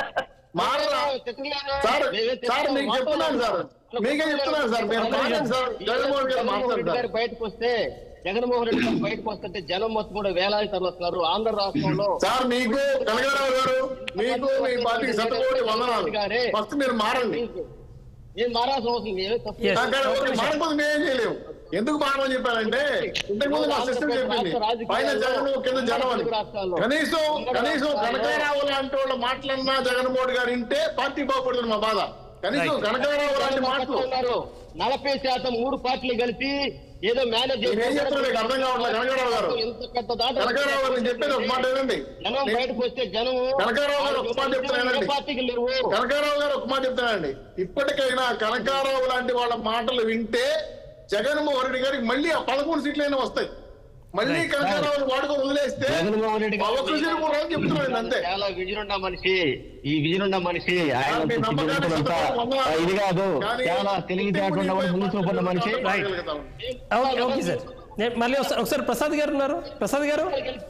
మారరా సార్ సార్ మీకు చెప్తున్నాను సార్ మీకే చెప్తున్నాను సార్ మీరు మారండి సార్ జగన్మోహన్ గారు మాట్లాడతారు రెడ్డి గారు బయటకు వస్తే జగన్మోహన్ రెడ్డి గారు బయటకు వస్తుంటే జనం మొత్తం కూడా వేలాది తరలి వస్తున్నారు ఆంధ్ర రాష్ట్రంలో సార్ మీకు కనకారావు గారు మీకు మీ పార్టీకి శతకోటి వందనాలు ఫస్ట్ మీరు మారండి నేను మారాల్సిన అవసరం లేదు. ఏమీ తప్పు Yes. కనకారావు గారు మారకపోతే మేమేం చేయలేము ఎందుకు మారమని చెప్పారంటే ఇంతకు ముందు మా సిస్టమ్ చెప్పింది పైన జగన్ కింద జనం అని కనీసం కనీసం కనకారావు లాంటి వాళ్ళ మాటలన్నా జగన్మోహన్ గారు వింటే పార్టీ బాగుపడుతుంది మా బాధ కనీసం కనకారావు లాంటి మాటలు ఉన్నారు నలభై శాతం మూడు పార్టీలు కలిపి ఏదో మేనేజ్ నేను ఏం చెప్తున్నా మీకు అర్థం కావట్లేదు కనకారావు గారు ఎంత పెద్ద దాట కనకారావు గారు నేను చెప్పేది ఒక మాట వినండి జనం బయటకు వస్తే జనం కనకారావు గారు ఒక మాట చెప్తున్నానండి. ఏ పార్టీకి లేవు కనకారావు గారు ఒక మాట చెప్తానండి ఇప్పటికైనా కనకారావు లాంటి వాళ్ళ మాటలు వింటే జగన్మోహన్ రెడ్డి గారికి మళ్ళీ ఆ పదకొండు సీట్లైనా వస్తాయి మళ్ళీ కనకారావుని వాడుకొని వదిలేస్తే జగన్మోహన్ రెడ్డి గారు ఒక్క సీటు కూడా రాదని చెప్తున్నాను అంతే చాలా విజయనున్న మనిషి ఈ విజయనున్న మనిషి ఆయన మీ నమ్మకానికి అంతా వందనాలు. ఇది కాదు కానీ చాలా తెలివితేటలు కూడా ముందు చూపున్న మనిషి ఓకే ఓకే సార్ నేను మళ్ళీ ఒకసారి ఒకసారి ప్రసాద్ గారు ఉన్నారు ప్రసాద్ గారు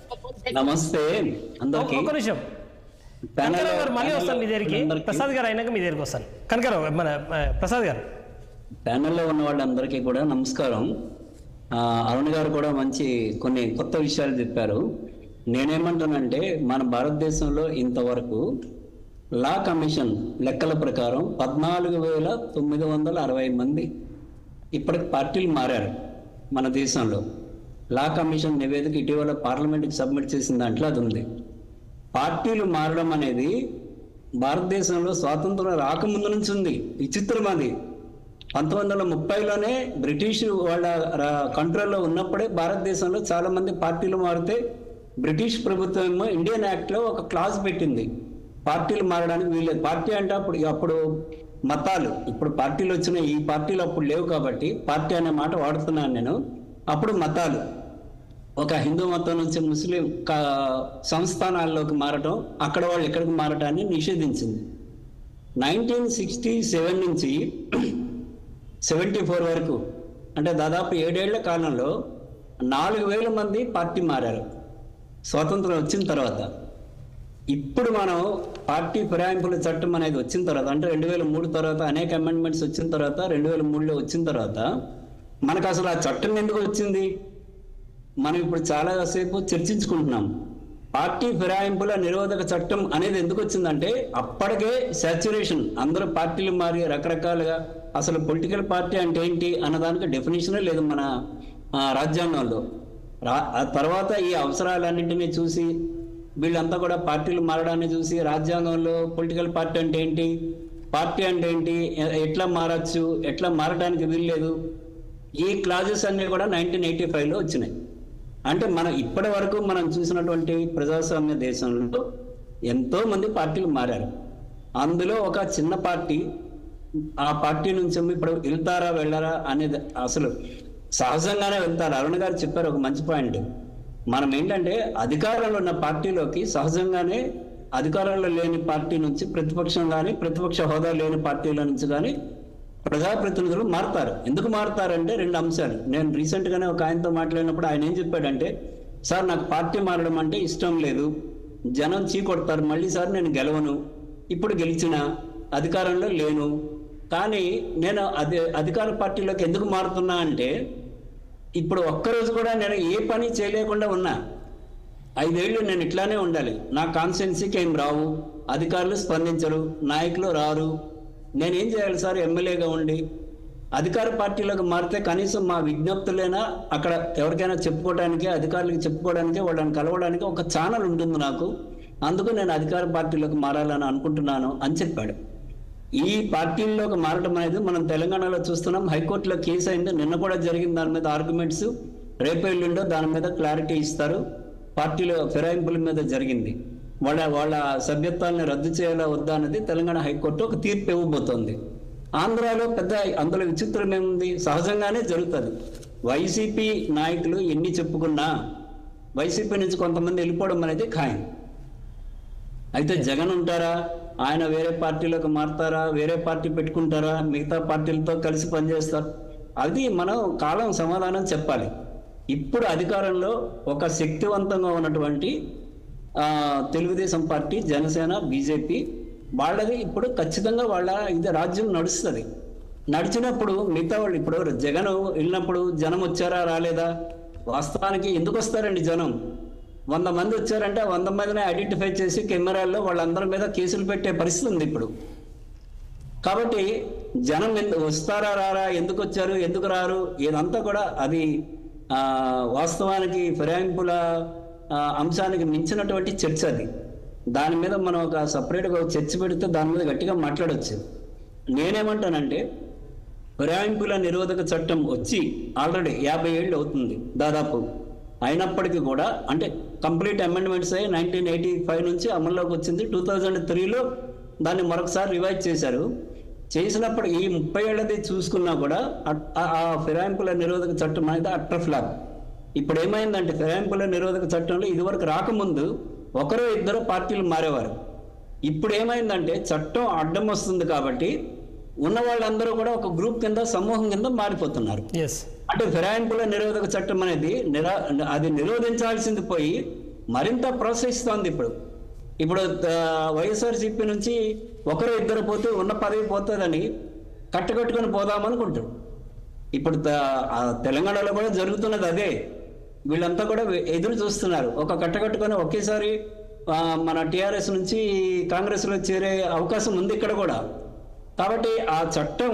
నమస్తే అందరికి ఒక నిమిషం కనకారావు గారు మళ్ళీ వస్తాను మీ దగ్గరికి ప్రసాద్ గారు అయినాక మీ దగ్గరికి వస్తాను కనకారావు గారు, మన ఆ, ప్రసాద్ గారు ప్యానెల్లో ఉన్న వాళ్ళందరికీ కూడా నమస్కారం ఆ, అరుణ్ గారు కూడా మంచి కొన్ని కొత్త విషయాలు చెప్పారు నేనేమంటానంటే మన భారతదేశంలో ఇంతవరకు లా కమిషన్ లెక్కల ప్రకారం పద్నాలుగు వేల తొమ్మిది వందల అరవై మంది ఇప్పటికి పార్టీలు మారారు మన దేశంలో లా కమిషన్ నివేదిక ఇటీవల పార్లమెంట్కి సబ్మిట్ చేసిన దాంట్లో అది ఉంది పార్టీలు మారడం అనేది భారతదేశంలో స్వాతంత్రం రాకముందు నుంచి ఉంది విచిత్రం అది పంతొమ్మిది వందల ముప్పైలోనే బ్రిటిష్ వాళ్ళ రా- కంట్రోల్లో ఉన్నప్పుడే భారతదేశంలో చాలా మంది పార్టీలు మారితే బ్రిటిష్ ప్రభుత్వం ఏమో ఇండియన్ యాక్ట్లో ఒక క్లాజ్ పెట్టింది పార్టీలు మారడానికి వీల్లేదు పార్టీ అంటే అప్పుడు అప్పుడు మతాలు ఇప్పుడు పార్టీలు వచ్చినాయి ఈ పార్టీలు అప్పుడు లేవు కాబట్టి పార్టీ అనే మాట వాడుతున్నాను నేను అప్పుడు మతాలు ఒక హిందూ మతం నుంచి ముస్లిం కా- సంస్థానాల్లోకి మారటం అక్కడ వాళ్ళు ఇక్కడికి మారటాన్ని నిషేధించింది నైన్టీన్ సిక్స్టీ సెవెన్ నుంచి సెవెంటీ ఫోర్ వరకు అంటే దాదాపు ఏడేళ్ల కాలంలో నాలుగు వేల మంది పార్టీ మారారు స్వాతంత్రం వచ్చిన తర్వాత ఇప్పుడు మనం పార్టీ ఫిరాయింపుల చట్టం అనేది వచ్చిన తర్వాత అంటే రెండు వేల మూడు తర్వాత అనేక అమెండ్మెంట్స్ వచ్చిన తర్వాత రెండు వేల మూడులో వచ్చిన తర్వాత మనకు అసలు ఆ చట్టం ఎందుకు వచ్చింది మనం ఇప్పుడు చాలా సేపు చర్చించుకుంటున్నాం పార్టీ ఫిరాయింపుల నిరోధక చట్టం అనేది ఎందుకు వచ్చిందంటే అప్పటికే సాచురేషన్ అందరూ పార్టీలు మారి రకరకాలుగా అసలు పొలిటికల్ పార్టీ అంటే ఏంటి అన్నదానికి డెఫినేషనే లేదు మన ఆ, రాజ్యాంగంలో రా ఆ తర్వాత ఈ అవసరాలన్నింటినీ చూసి వీళ్ళంతా కూడా పార్టీలు మారడాన్ని చూసి రాజ్యాంగంలో పొలిటికల్ పార్టీ అంటే ఏంటి పార్టీ అంటే ఏంటి ఎ- ఎట్లా మారచ్చు ఎట్లా మారడానికి వీల్లేదు ఈ క్లాజెస్ అన్ని కూడా నైన్టీన్ ఎయిటీ ఫైవ్లో వచ్చినాయి అంటే మనం ఇప్పటి వరకు మనం చూసినటువంటి ప్రజాస్వామ్య దేశంలో ఎంతో మంది పార్టీలు మారారు అందులో ఒక చిన్న పార్టీ ఆ పార్టీ నుంచి ఇప్పుడు వెళ్తారా వెళ్ళారా అనేది అసలు సహజంగానే వెళ్తారు అరుణ్ గారు చెప్పారు ఒక మంచి పాయింట్ మనం ఏంటంటే అధికారంలో ఉన్న పార్టీలోకి సహజంగానే అధికారంలో లేని పార్టీ నుంచి ప్రతిపక్షం కానీ ప్రతిపక్ష హోదా లేని పార్టీల నుంచి కానీ ప్రజాప్రతినిధులు మారుతారు ఎందుకు మారుతారంటే రెండు అంశాలు నేను రీసెంట్ గానే ఒక ఆయనతో మాట్లాడినప్పుడు ఆయన ఏం చెప్పాడంటే సార్ నాకు పార్టీ మారడం అంటే ఇష్టం లేదు జనం చీకొడతారు మళ్ళీ సార్ నేను గెలవను ఇప్పుడు గెలిచిన అధికారంలో లేను కానీ నేను అదే అధికార పార్టీలోకి ఎందుకు మారుతున్నా అంటే ఇప్పుడు ఒక్కరోజు కూడా నేను ఏ పని చేయలేకుండా ఉన్నా ఐదేళ్లు నేను ఇట్లానే ఉండాలి నా కాన్స్టిట్యున్సీకి ఏం రావు అధికారులు స్పందించరు నాయకులు రారు నేనేం చేయాలి సార్ ఎమ్మెల్యేగా ఉండి అధికార పార్టీలోకి మారితే కనీసం మా విజ్ఞప్తులైనా అక్కడ ఎవరికైనా చెప్పుకోవడానికి అధికారులకు చెప్పుకోవడానికి వాళ్ళని కలవడానికి ఒక ఛానల్ ఉంటుంది నాకు అందుకు నేను అధికార పార్టీలోకి మారాలని అనుకుంటున్నాను అని చెప్పాడు ఈ పార్టీల్లోకి మారడం అనేది మనం తెలంగాణలో చూస్తున్నాం హైకోర్టులో కేసు అయింది నిన్న కూడా జరిగింది దాని మీద ఆర్గ్యుమెంట్స్ రేపు ఎల్లుండో దాని మీద క్లారిటీ ఇస్తారు పార్టీలో ఫిరాయింపుల మీద జరిగింది వాళ్ళ వాళ్ళ సభ్యత్వాన్ని రద్దు చేయాలా వద్దా అనేది తెలంగాణ హైకోర్టు ఒక తీర్పు ఇవ్వబోతోంది ఆంధ్రాలో పెద్ద అందులో విచిత్రం ఏముంది సహజంగానే జరుగుతుంది వైసీపీ నాయకులు ఎన్ని చెప్పుకున్నా వైసీపీ నుంచి కొంతమంది వెళ్ళిపోవడం అనేది ఖాయం అయితే జగన్ ఉంటారా ఆయన వేరే పార్టీలోకి మారుతారా వేరే పార్టీ పెట్టుకుంటారా మిగతా పార్టీలతో కలిసి పనిచేస్తారు అది మనం కాలం సమాధానం చెప్పాలి ఇప్పుడు అధికారంలో ఒక శక్తివంతంగా ఉన్నటువంటి ఆ, తెలుగుదేశం పార్టీ జనసేన బీజేపీ వాళ్ళది ఇప్పుడు ఖచ్చితంగా వాళ్ళ ఇది రాజ్యం నడుస్తుంది నడిచినప్పుడు మిగతా వాళ్ళు ఇప్పుడు జగన్ వెళ్ళినప్పుడు జనం వచ్చారా రాలేదా వాస్తవానికి ఎందుకు వస్తారండి జనం వంద మంది వచ్చారంటే ఆ వంద మందిని ఐడెంటిఫై చేసి కెమెరాల్లో వాళ్ళందరి మీద కేసులు పెట్టే పరిస్థితి ఉంది ఇప్పుడు కాబట్టి జనం ఎందు- వస్తారా రారా ఎందుకు వచ్చారు ఎందుకు రారు ఇదంతా కూడా అది ఆ, వాస్తవానికి ఫిరాయింపుల ఆ, అంశానికి మించినటువంటి చర్చ అది దాని మీద మనం ఒక సపరేట్గా ఒక చర్చ పెడితే దాని మీద గట్టిగా మాట్లాడవచ్చు నేనేమంటానంటే ఫిరాయింపుల నిరోధక చట్టం వచ్చి ఆల్రెడీ యాభై ఏళ్ళు అవుతుంది దాదాపు అయినప్పటికీ కూడా అంటే కంప్లీట్ అమెండ్మెంట్స్ అయ్యి నైన్టీన్ ఎయిటీ ఫైవ్ నుంచి అమల్లోకి వచ్చింది టూ థౌజండ్ త్రీలో దాన్ని మరొకసారి రివైజ్ చేశారు చేసినప్పుడు ఈ ముప్పై ఏళ్ళది చూసుకున్నా కూడా అట్- ఆ- ఆ ఫిరాయింపుల నిరోధక చట్టం అనేది అట్టర్ ఫ్లాప్ ఇప్పుడు ఏమైందంటే ఫిరాయింపుల నిరోధక చట్టంలో ఇదివరకు రాకముందు ఒకరో ఇద్దరు పార్టీలు మారేవారు ఇప్పుడు ఏమైందంటే చట్టం అడ్డం వస్తుంది కాబట్టి ఉన్న వాళ్ళందరూ కూడా ఒక గ్రూప్ కింద సమూహం కింద మారిపోతున్నారు ఎస్ అంటే ఫిరాయింపుల నిరోధక చట్టం అనేది నిరా అది నిరోధించాల్సింది పోయి మరింత ప్రోత్సహిస్తోంది ఇప్పుడు ఇప్పుడు వైఎస్ఆర్సీపీ నుంచి ఒకరు ఇద్దరు పోతే ఉన్న పదవి పోతుందని కట్టకట్టుకొని పోదామనుకుంటారు ఇప్పుడు త- ఆ తెలంగాణలో కూడా జరుగుతున్నది అదే వీళ్ళంతా కూడా వె- ఎదురు చూస్తున్నారు ఒక కట్టకట్టుకొని ఒకేసారి ఆ, మన టిఆర్ఎస్ నుంచి కాంగ్రెస్లో చేరే అవకాశం ఉంది ఇక్కడ కూడా కాబట్టి ఆ చట్టం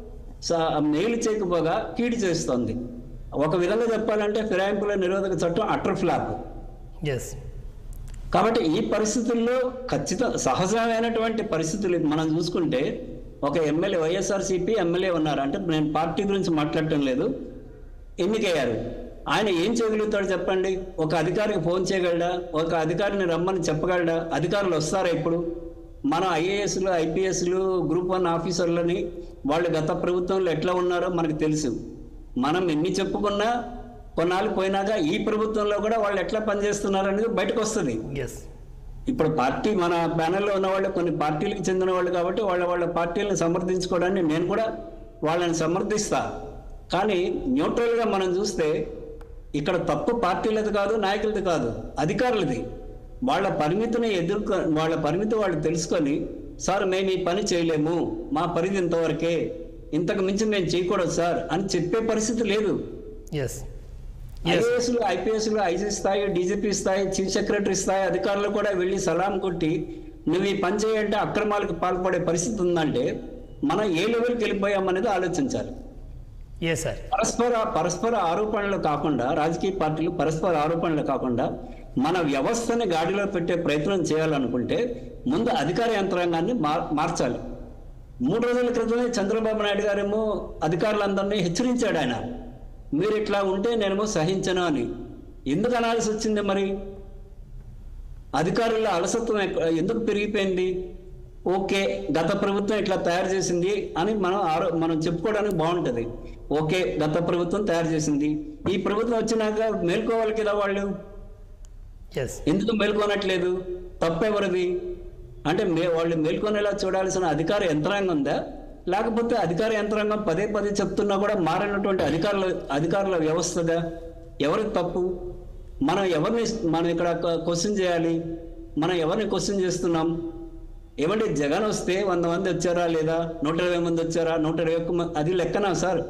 స- మేలు చేయకపోగా కీడు చేస్తోంది ఒక విధంగా చెప్పాలంటే ఫిరాయింపుల నిరోధక చట్టం అటర్ ఫ్లాప్ ఎస్ కాబట్టి ఈ పరిస్థితుల్లో ఖచ్చిత సహజమైనటువంటి పరిస్థితులు మనం చూసుకుంటే ఒక ఎమ్మెల్యే వైఎస్ఆర్సీపీ ఎమ్మెల్యే ఉన్నారు అంటే నేను పార్టీ గురించి మాట్లాడటం లేదు ఎన్నికయ్యారు ఆయన ఏం చేయగలుగుతాడు చెప్పండి ఒక అధికారికి ఫోన్ చేయగలడా ఒక అధికారిని రమ్మని చెప్పగలడా అధికారులు వస్తారా ఇప్పుడు మన ఐఏఎస్లు ఐపీఎస్లు గ్రూప్ వన్ ఆఫీసర్లని వాళ్ళు గత ప్రభుత్వంలో ఎట్లా ఉన్నారో మనకు తెలుసు మనం ఎన్ని చెప్పుకున్నా కొన్నాళ్ళు పోయినాక ఈ ప్రభుత్వంలో కూడా వాళ్ళు ఎట్లా పనిచేస్తున్నారు అనేది బయటకు వస్తుంది ఎస్ ఇప్పుడు పార్టీ మన ప్యానెల్లో ఉన్న వాళ్ళు కొన్ని పార్టీలకు చెందిన వాళ్ళు కాబట్టి వాళ్ళ వాళ్ళ పార్టీలను సమర్థించుకోవడానికి నేను కూడా వాళ్ళని సమర్థిస్తా కానీ న్యూట్రల్గా మనం చూస్తే ఇక్కడ తప్పు పార్టీలది కాదు నాయకులది కాదు అధికారులది వాళ్ళ పరిమితిని ఎదుర్కొ వాళ్ళ పరిమితి వాళ్ళు తెలుసుకొని సార్ మేము ఈ పని చేయలేము మా పరిధి ఇంతవరకే ఇంతకు మించి మేము చేయకూడదు సార్ అని చెప్పే పరిస్థితి లేదు ఎస్ Yes. ఐఏఎస్లు ఐపీఎస్లు ఐజీ స్థాయి డీజీపీ స్థాయి చీఫ్ సెక్రటరీ స్థాయి అధికారులు కూడా వెళ్ళి సలాం కొట్టి నువ్వు ఈ పని చేయంటే అక్రమాలకు పాల్పడే పరిస్థితి ఉందంటే మనం ఏ లెవెల్కి వెళ్ళిపోయామనేది ఆలోచించాలి ఎస్ సార్ పరస్పర పరస్పర ఆరోపణలు కాకుండా రాజకీయ పార్టీలు పరస్పర ఆరోపణలు కాకుండా మన వ్యవస్థని గాడిలో పెట్టే ప్రయత్నం చేయాలనుకుంటే ముందు అధికార యంత్రాంగాన్ని మార్- మార్చాలి మూడు రోజుల క్రితమే చంద్రబాబు నాయుడు గారేమో అధికారులందరినీ హెచ్చరించాడు ఆయన మీరు ఇట్లా ఉంటే నేనేమో సహించను అని ఎందుకు అనాల్సి వచ్చింది మరి అధికారుల అలసత్వం ఎక్క- ఎందుకు పెరిగిపోయింది ఓకే గత ప్రభుత్వం ఇట్లా తయారు చేసింది అని మనం ఆరో మనం చెప్పుకోవడానికి బాగుంటది ఓకే గత ప్రభుత్వం తయారు చేసింది ఈ ప్రభుత్వం వచ్చినాక మేల్కోవాలి కదా వాళ్ళు ఎస్ ఎందుకు మేల్కొనట్లేదు తప్పెవరిది అంటే మే వాళ్ళు మేల్కొనేలా చూడాల్సిన అధికార యంత్రాంగం ఉందా లేకపోతే అధికార యంత్రాంగం పదే పదే చెప్తున్నా కూడా మారినటువంటి అధికారుల అధికారుల వ్యవస్థదా ఎవరికి తప్పు మనం ఎవరిని మనం ఇక్కడ క్వశ్చన్ చేయాలి మనం ఎవరిని క్వశ్చన్ చేస్తున్నాం ఏమంటే జగన్ వస్తే వంద మంది వచ్చారా లేదా నూట ఇరవై మంది వచ్చారా నూట ఇరవై ఒక్క మంది అది లెక్కనా sir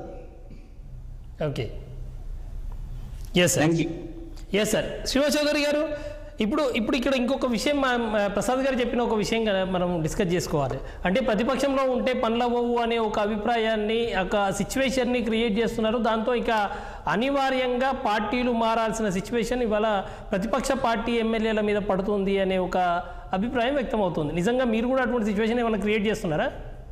okay yes sir thank you yes sir Shiva Chowdary గారు ఇప్పుడు ఇప్పుడు ఇక్కడ ఇంకొక విషయం మా- మా ప్రసాద్ గారు చెప్పిన ఒక విషయం కదా మనం డిస్కస్ చేసుకోవాలి అంటే ప్రతిపక్షంలో ఉంటే పనులవ్వవు అనే ఒక అభిప్రాయాన్ని ఒక సిచ్యువేషన్ని క్రియేట్ చేస్తున్నారు దాంతో ఇక అనివార్యంగా పార్టీలు మారాల్సిన సిచ్యువేషన్ ఇవాళ ప్రతిపక్ష పార్టీ ఎమ్మెల్యేల మీద పడుతుంది అనే ఒక అభిప్రాయం వ్యక్తం అవుతుంది నిజంగా మీరు కూడా అటువంటి సిచ్యువేషన్ ఏమైనా క్రియేట్ చేస్తున్నారా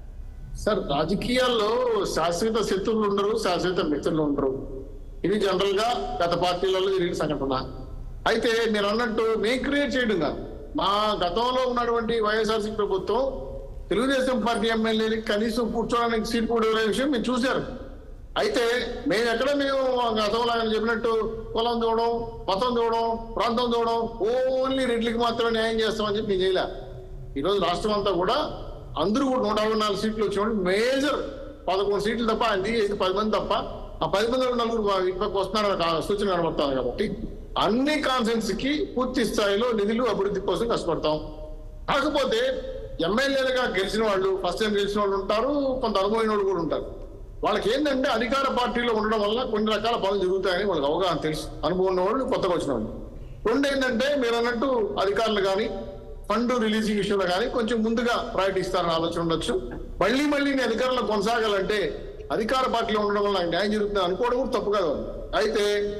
సార్ రాజకీయాల్లో శాశ్వత శత్రువులు ఉండరు శాశ్వత మిత్రులు ఉండరు ఇది జనరల్ గా గత పార్టీలలో జరిగిన సంఘటన అయితే మీరు అన్నట్టు మేము క్రియేట్ చేయడం కాదు మా గతంలో ఉన్నటువంటి వైఎస్ఆర్సీ ప్రభుత్వం తెలుగుదేశం పార్టీ ఎమ్మెల్యేలకి కనీసం కూర్చోడానికి సీట్ కూడా ఇవ్వలేని విషయం మీరు చూశారు అయితే మేము ఎక్కడ మేము గతంలో ఆయన చెప్పినట్టు కులం చూడడం మతం చూడడం ప్రాంతం చూడడం ఓన్లీ రెడ్లకి మాత్రమే న్యాయం చేస్తామని చెప్పి మేము చేయలే ఈరోజు రాష్ట్రం అంతా కూడా అందరూ కూడా నూట అరవై నాలుగు సీట్లు వచ్చినప్పుడు మేజర్ పదకొండు సీట్లు తప్ప ఆయన తీసేసి పది మంది తప్ప ఆ పది మంది నలుగురు ఇటుపక్క వస్తున్నారని కా- సూచన కనబడుతుంది కాబట్టి అన్ని కాన్సెన్స్ కి పూర్తి స్థాయిలో నిధులు అభివృద్ధి కోసం కష్టపడతాం కాకపోతే ఎమ్మెల్యేలుగా గెలిచిన వాళ్ళు ఫస్ట్ టైం గెలిచిన వాళ్ళు ఉంటారు కొంత అనుభవమైన వాళ్ళు కూడా ఉంటారు వాళ్ళకి ఏంటంటే అధికార పార్టీలో ఉండడం వల్ల కొన్ని రకాల పనులు జరుగుతాయని వాళ్ళకి అవగాహన తెలుసు అనుభవం ఉన్న వాళ్ళు కొత్తగా వచ్చిన వాళ్ళు రెండు ఏంటంటే మీరు అన్నట్టు అధికారులు కానీ ఫండ్ రిలీజింగ్ విషయంలో కానీ కొంచెం ముందుగా ప్రయారిటీ ఇస్తారని ఆలోచన ఉండొచ్చు మళ్ళీ మళ్ళీ నేను అధికారంలో కొనసాగాలంటే అధికార పార్టీలో ఉండడం వల్ల నాకు న్యాయం జరుగుతుంది అనుకోవడం కూడా తప్పు కాదు అయితే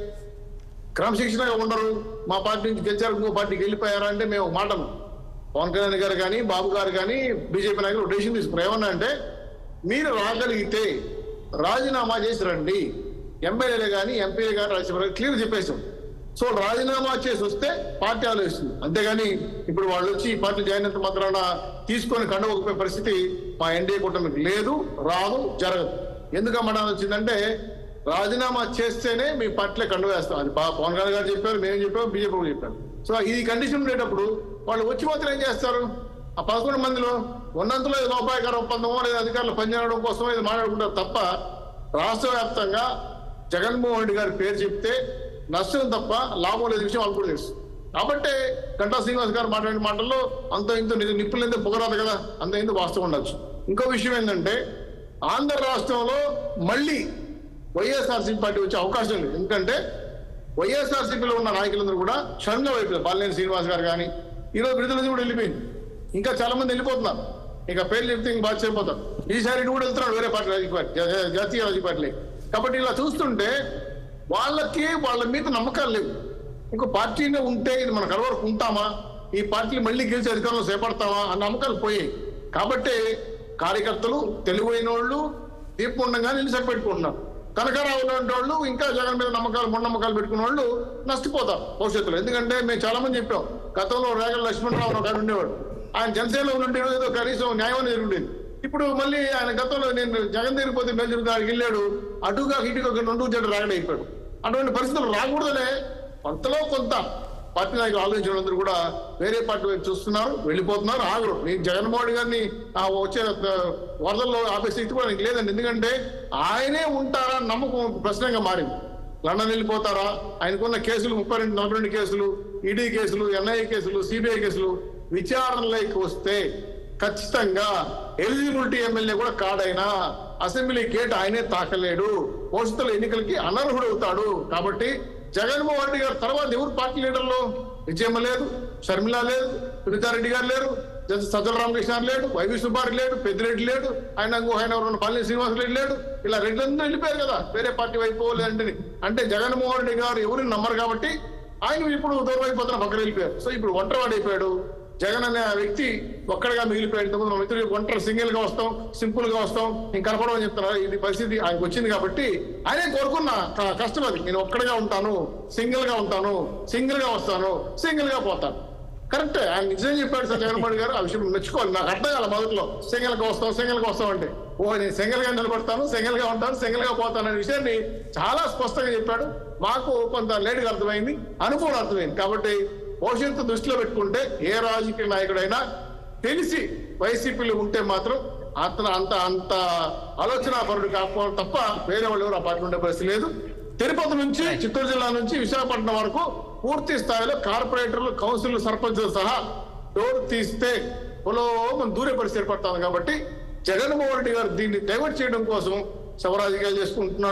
క్రమశిక్షణగా ఉండరు మా పార్టీ నుంచి గెలిచారు ఇంకో పార్టీకి వెళ్ళిపోయారా అంటే మేము ఒక మాట అన్నాం. పవన్ కళ్యాణ్ గారు కానీ బాబు గారు కానీ బీజేపీ నాయకులు డెసిషన్ తీసుకున్నారు ఏమన్నా అంటే మీరు రాగలిగితే రాజీనామా చేసి రండి ఎమ్మెల్యేలు కానీ ఎంపీలు కానీ రాజ్యసభ క్లియర్ చెప్పేసాం సో రాజీనామా చేసి వస్తే పార్టీ ఆలోచిస్తుంది అంతేగాని ఇప్పుడు వాళ్ళు వచ్చి ఈ పార్టీ జాయిన్ అయినంత మాత్రాన తీసుకొని కండవకపోయే పరిస్థితి మా ఎన్డీఏ కూటమికి లేదు రాదు జరగదు ఎందుకు అమ్మడానికి వచ్చిందంటే రాజీనామా చేస్తేనే మీ పార్టీలో కండు వేస్తాం అది బా- పవన్ కళ్యాణ్ గారు చెప్పారు మేము చెప్పాము బీజేపీ కూడా చెప్పారు సో ఈ కండిషన్ ఉండేటప్పుడు వాళ్ళు వచ్చి మాత్రం ఏం చేస్తారు ఆ పదకొండు మందిలో ఉన్నంతలో ఏదో లోపాయకర ఒప్పందమో లేదా అధికారులు పనిచేయడం కోసం ఇది మాట్లాడుకుంటారు తప్ప రాష్ట్ర వ్యాప్తంగా జగన్మోహన్ రెడ్డి గారి పేరు చెప్తే నష్టం తప్ప లాభం లేదు విషయం వాళ్ళు కూడా తెలుసు కాబట్టి గంటా శ్రీనివాస్ గారు మాట్లాడిన మాటల్లో అంత ఇంత ని- నిప్పులు ఎందుకు పొగరాదు కదా అంత ఎందుకు వాస్తవం ఉండొచ్చు ఇంకో విషయం ఏంటంటే ఆంధ్ర రాష్ట్రంలో మళ్ళీ వైఎస్ఆర్సీపీ పార్టీ వచ్చే అవకాశం లేదు ఎందుకంటే వైఎస్ఆర్సీపీలో ఉన్న నాయకులందరూ కూడా క్షణంగా వైపు బాలినేని శ్రీనివాస్ గారు కానీ ఈరోజు విడుదల నుంచి కూడా వెళ్ళిపోయింది ఇంకా చాలా మంది వెళ్ళిపోతున్నారు ఇక పేర్లు చెప్తే ఇంక బాగా చేయబోతారు ఈసారి ఇటు కూడా వెళ్తున్నాడు వేరే పార్టీ రాజకీయ పార్టీ జా- జా- జాతీయ రాజకీయ పార్టీ కాబట్టి ఇలా చూస్తుంటే వాళ్ళకి వాళ్ళ మీద నమ్మకాలు లేవు ఇంకో పార్టీనే ఉంటే ఇది మన కలవరకు ఉంటామా ఈ పార్టీని మళ్ళీ గెలిచి అధికారంలో చేపడతామా అన్న నమ్మకాలు పోయాయి కాబట్టి కార్యకర్తలు తెలివైన వాళ్ళు దీపముండంగా నిలిచి పెట్టుకుంటున్నారు కనకరావు లాంటి వాళ్ళు ఇంకా జగన్ మీద నమ్మకాలు మూఢ నమ్మకాలు పెట్టుకున్న వాళ్ళు నష్టపోతారు భవిష్యత్తులో ఎందుకంటే మేము చాలా మంది చెప్పాం గతంలో రేగల లక్ష్మణరావు అని ఒక ఆయన ఉండేవాడు ఆయన జనసేనలో ఉంటే ఏదో కనీసం న్యాయం అనేది ఉండేది ఇప్పుడు మళ్ళీ ఆయన గతంలో నేను జగన్ దగ్గరికి పోతే మేలు జరుగుతుంది ఆయనకి వెళ్ళాడు అటుగా ఇటుగా ఒక రెండు చెడు రాగడ అయిపోయాడు అటువంటి పరిస్థితులు రాకూడదనే కొంతలో కొంత పార్టీ నాయకులు ఆలోచించినందరూ కూడా వేరే పార్టీ వైపు చూస్తున్నారు వెళ్ళిపోతున్నారు ఆగరు నేను జగన్మోహన్ రెడ్డి గారిని ఆ వచ్చే ఆ, వరదల్లో ఆపే స్థితి కూడా నీకు లేదండి ఎందుకంటే ఆయనే ఉంటారా అని నమ్మకం ప్రశ్నగా మారింది లండన్ వెళ్ళిపోతారా ఆయనకున్న కేసులు ముప్పై రెండు నలభై రెండు కేసులు ఈడీ కేసులు ఎన్ఐఏ కేసులు సిబిఐ కేసులు విచారణలోకి వస్తే ఖచ్చితంగా ఎలిజిబిలిటీ ఎమ్మెల్యే కూడా కాడైనా అసెంబ్లీ గేట్ ఆయనే తాకలేడు భవిష్యత్తులో ఎన్నికలకి అనర్హుడు అవుతాడు కాబట్టి జగన్మోహన్ రెడ్డి గారు తర్వాత ఎవరు పార్టీ లీడర్లు విజయమ్మ లేదు షర్మిల లేదు సునీతారెడ్డి గారు లేరు జస్టిస్ సజ్జల రామకృష్ణ గారు లేడు వైవి సుబ్బారెడ్డి లేడు పెద్దిరెడ్డి లేడు ఆయన ఇంకో ఆయన ఎవరు పల్లె శ్రీనివాస రెడ్డి లేడు ఇలా రెడ్లందరూ వెళ్ళిపోయారు కదా వేరే పార్టీ వైపు లేదంటే అంటే జగన్మోహన్ రెడ్డి గారు ఎవరిని నమ్మరు కాబట్టి ఆయన ఇప్పుడు దూరం అయిపోతున్న పక్కన వెళ్ళిపోయారు సో ఇప్పుడు ఒంటరివాడు అయిపోయాడు జగన్ అనే ఆ వ్యక్తి ఒక్కడిగా మిగిలిపోయాడు ఇంతకుముందు మన మిత్రులు ఒంటరి సింగిల్ గా వస్తాం సింపుల్ గా వస్తాం నేను కనపడం అని చెప్తున్నారు ఇది పరిస్థితి ఆయనకు వచ్చింది కాబట్టి ఆయనే కోరుకున్న క- కష్టం అది నేను ఒక్కడిగా ఉంటాను సింగిల్ గా ఉంటాను సింగిల్ గా వస్తాను సింగిల్ గా పోతాను కరెక్ట్ ఆయన నిజం చెప్పాడు సార్ జగన్మోహన్ రెడ్డి గారు ఆ విషయం మెచ్చుకోవాలి నాకు అర్థం కాల మొదట్లో సింగిల్ గా వస్తాం సింగిల్ గా వస్తాం అంటే ఓ నేను సింగిల్ గా నిలబడతాను సింగిల్ గా ఉంటాను సింగిల్ గా పోతాను అనే విషయాన్ని చాలా స్పష్టంగా చెప్పాడు మాకు కొంత లేటుగా అర్థమైంది అనుభవం అర్థమైంది కాబట్టి భవిష్యత్తు దృష్టిలో పెట్టుకుంటే ఏ రాజకీయ నాయకుడైనా తెలిసి వైసీపీలో ఉంటే మాత్రం అతను అంత అంత ఆలోచన పరుడు కాకపోవడం తప్ప వేరే వాళ్ళు ఎవరు ఆ పార్టీ ఉండే పరిస్థితి లేదు తిరుపతి నుంచి చిత్తూరు జిల్లా నుంచి విశాఖపట్నం వరకు పూర్తి స్థాయిలో కార్పొరేటర్లు కౌన్సిల్ సర్పంచులు సహా డోర్ తీస్తే పొలో మనం దూరే పరిస్థితి ఏర్పడుతుంది కాబట్టి జగన్మోహన్ రెడ్డి గారు దీన్ని డైవర్ట్ చేయడం కోసం శవరాజకీయాలు చేసుకుంటున్నాడు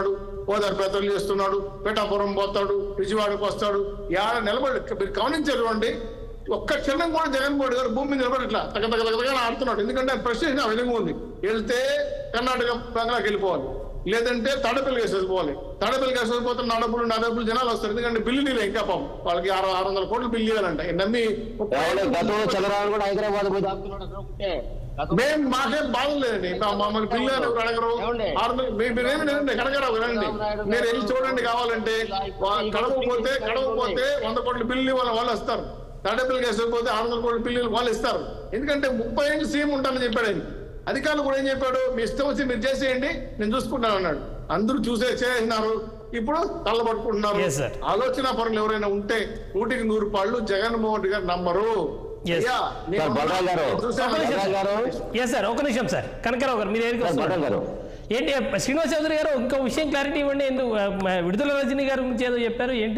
ఓదారు పెద్దలు చేస్తున్నాడు పేటాపురం పోతాడు విజయవాడకు వస్తాడు యాడ నిలబడి మీరు గమనించారు అండి ఒక్క క్షణం కూడా జగన్మోహన్ రెడ్డి గారు భూమి మీద నిలబడి ఇట్లా తగ్గ తగ్గ తగ్గగా ఆడుతున్నాడు ఎందుకంటే ఆయన ప్రశ్న ఆ విధంగా ఉంది వెళ్తే కర్ణాటక బంగ్లాకి వెళ్ళిపోవాలి లేదంటే తడపల్లి కేసు పోవాలి తడపల్లి కేసు పోతే నా డబ్బులు నా డబ్బులు జనాలు వస్తారు ఎందుకంటే బిల్లు నీళ్ళు ఇంకా పాపం వాళ్ళకి ఆరు ఆరు వందల కోట్లు బిల్లు ఇవ్వాలంట ఈయన నమ్మి ముప్పై ఏమండి, గతంలో చంద్రబాబు కూడా హైదరాబాద్ పోయి దాక్కున్నాడు అసలు ఒకటే. గతం- మేము మాకేం బాధ లేదండి మా- మమ్మల్ని బిల్లు అని ఎవరు అడగరు ఏమండి? ఆరు వందలు- మీ- మీరేమి లేదండి కడగరా వినండి మీరు వెళ్ళి చూడండి కావాలంటే వా- కడవ పోతే కడవ పోతే వంద కోట్ల బిల్లు వాళ్ళ వాళ్ళు వస్తారు తడపల్లి కేసు పోతే ఆరు వందల కోట్ల బిల్లు వాళ్ళు ఇస్తారు ఎందుకంటే ముప్పై ఏళ్ళు సీఎం ఉంటానని చెప్పాడు ఆయన అధికారులు కూడా ఏం చెప్పాడు మీ ఇష్టం వచ్చి మీరు చేసేయండి నేను చూసుకుంటాను అన్నాడు అందరూ చూసే చేసినారు ఇప్పుడు తల్ల పట్టుకుంటున్నారు Yes, sir. ఆలోచన పరులు ఎవరైనా ఉంటే నూటికి నూరు పాళ్ళు జగన్మోహన్ రెడ్డి గారు నమ్మరు Yes. అయ్యా, నేను సార్, బలరాం గారు. చూశాను. బలరాం గారు ఎస్ సార్ ఒక నిమిషం సార్ కనకరావు గారు మీరు ఏరికి సార్, వస్తున్నారు బలరాం గారు ఏంటి శ్రీనివాస్ చౌదరి గారు ఇంకో విషయం క్లారిటీ ఇవ్వండి ఎందుకు ఆ, మ- విడుదల రజనీ గారి గురించి ఏదో చెప్పారు ఏంటి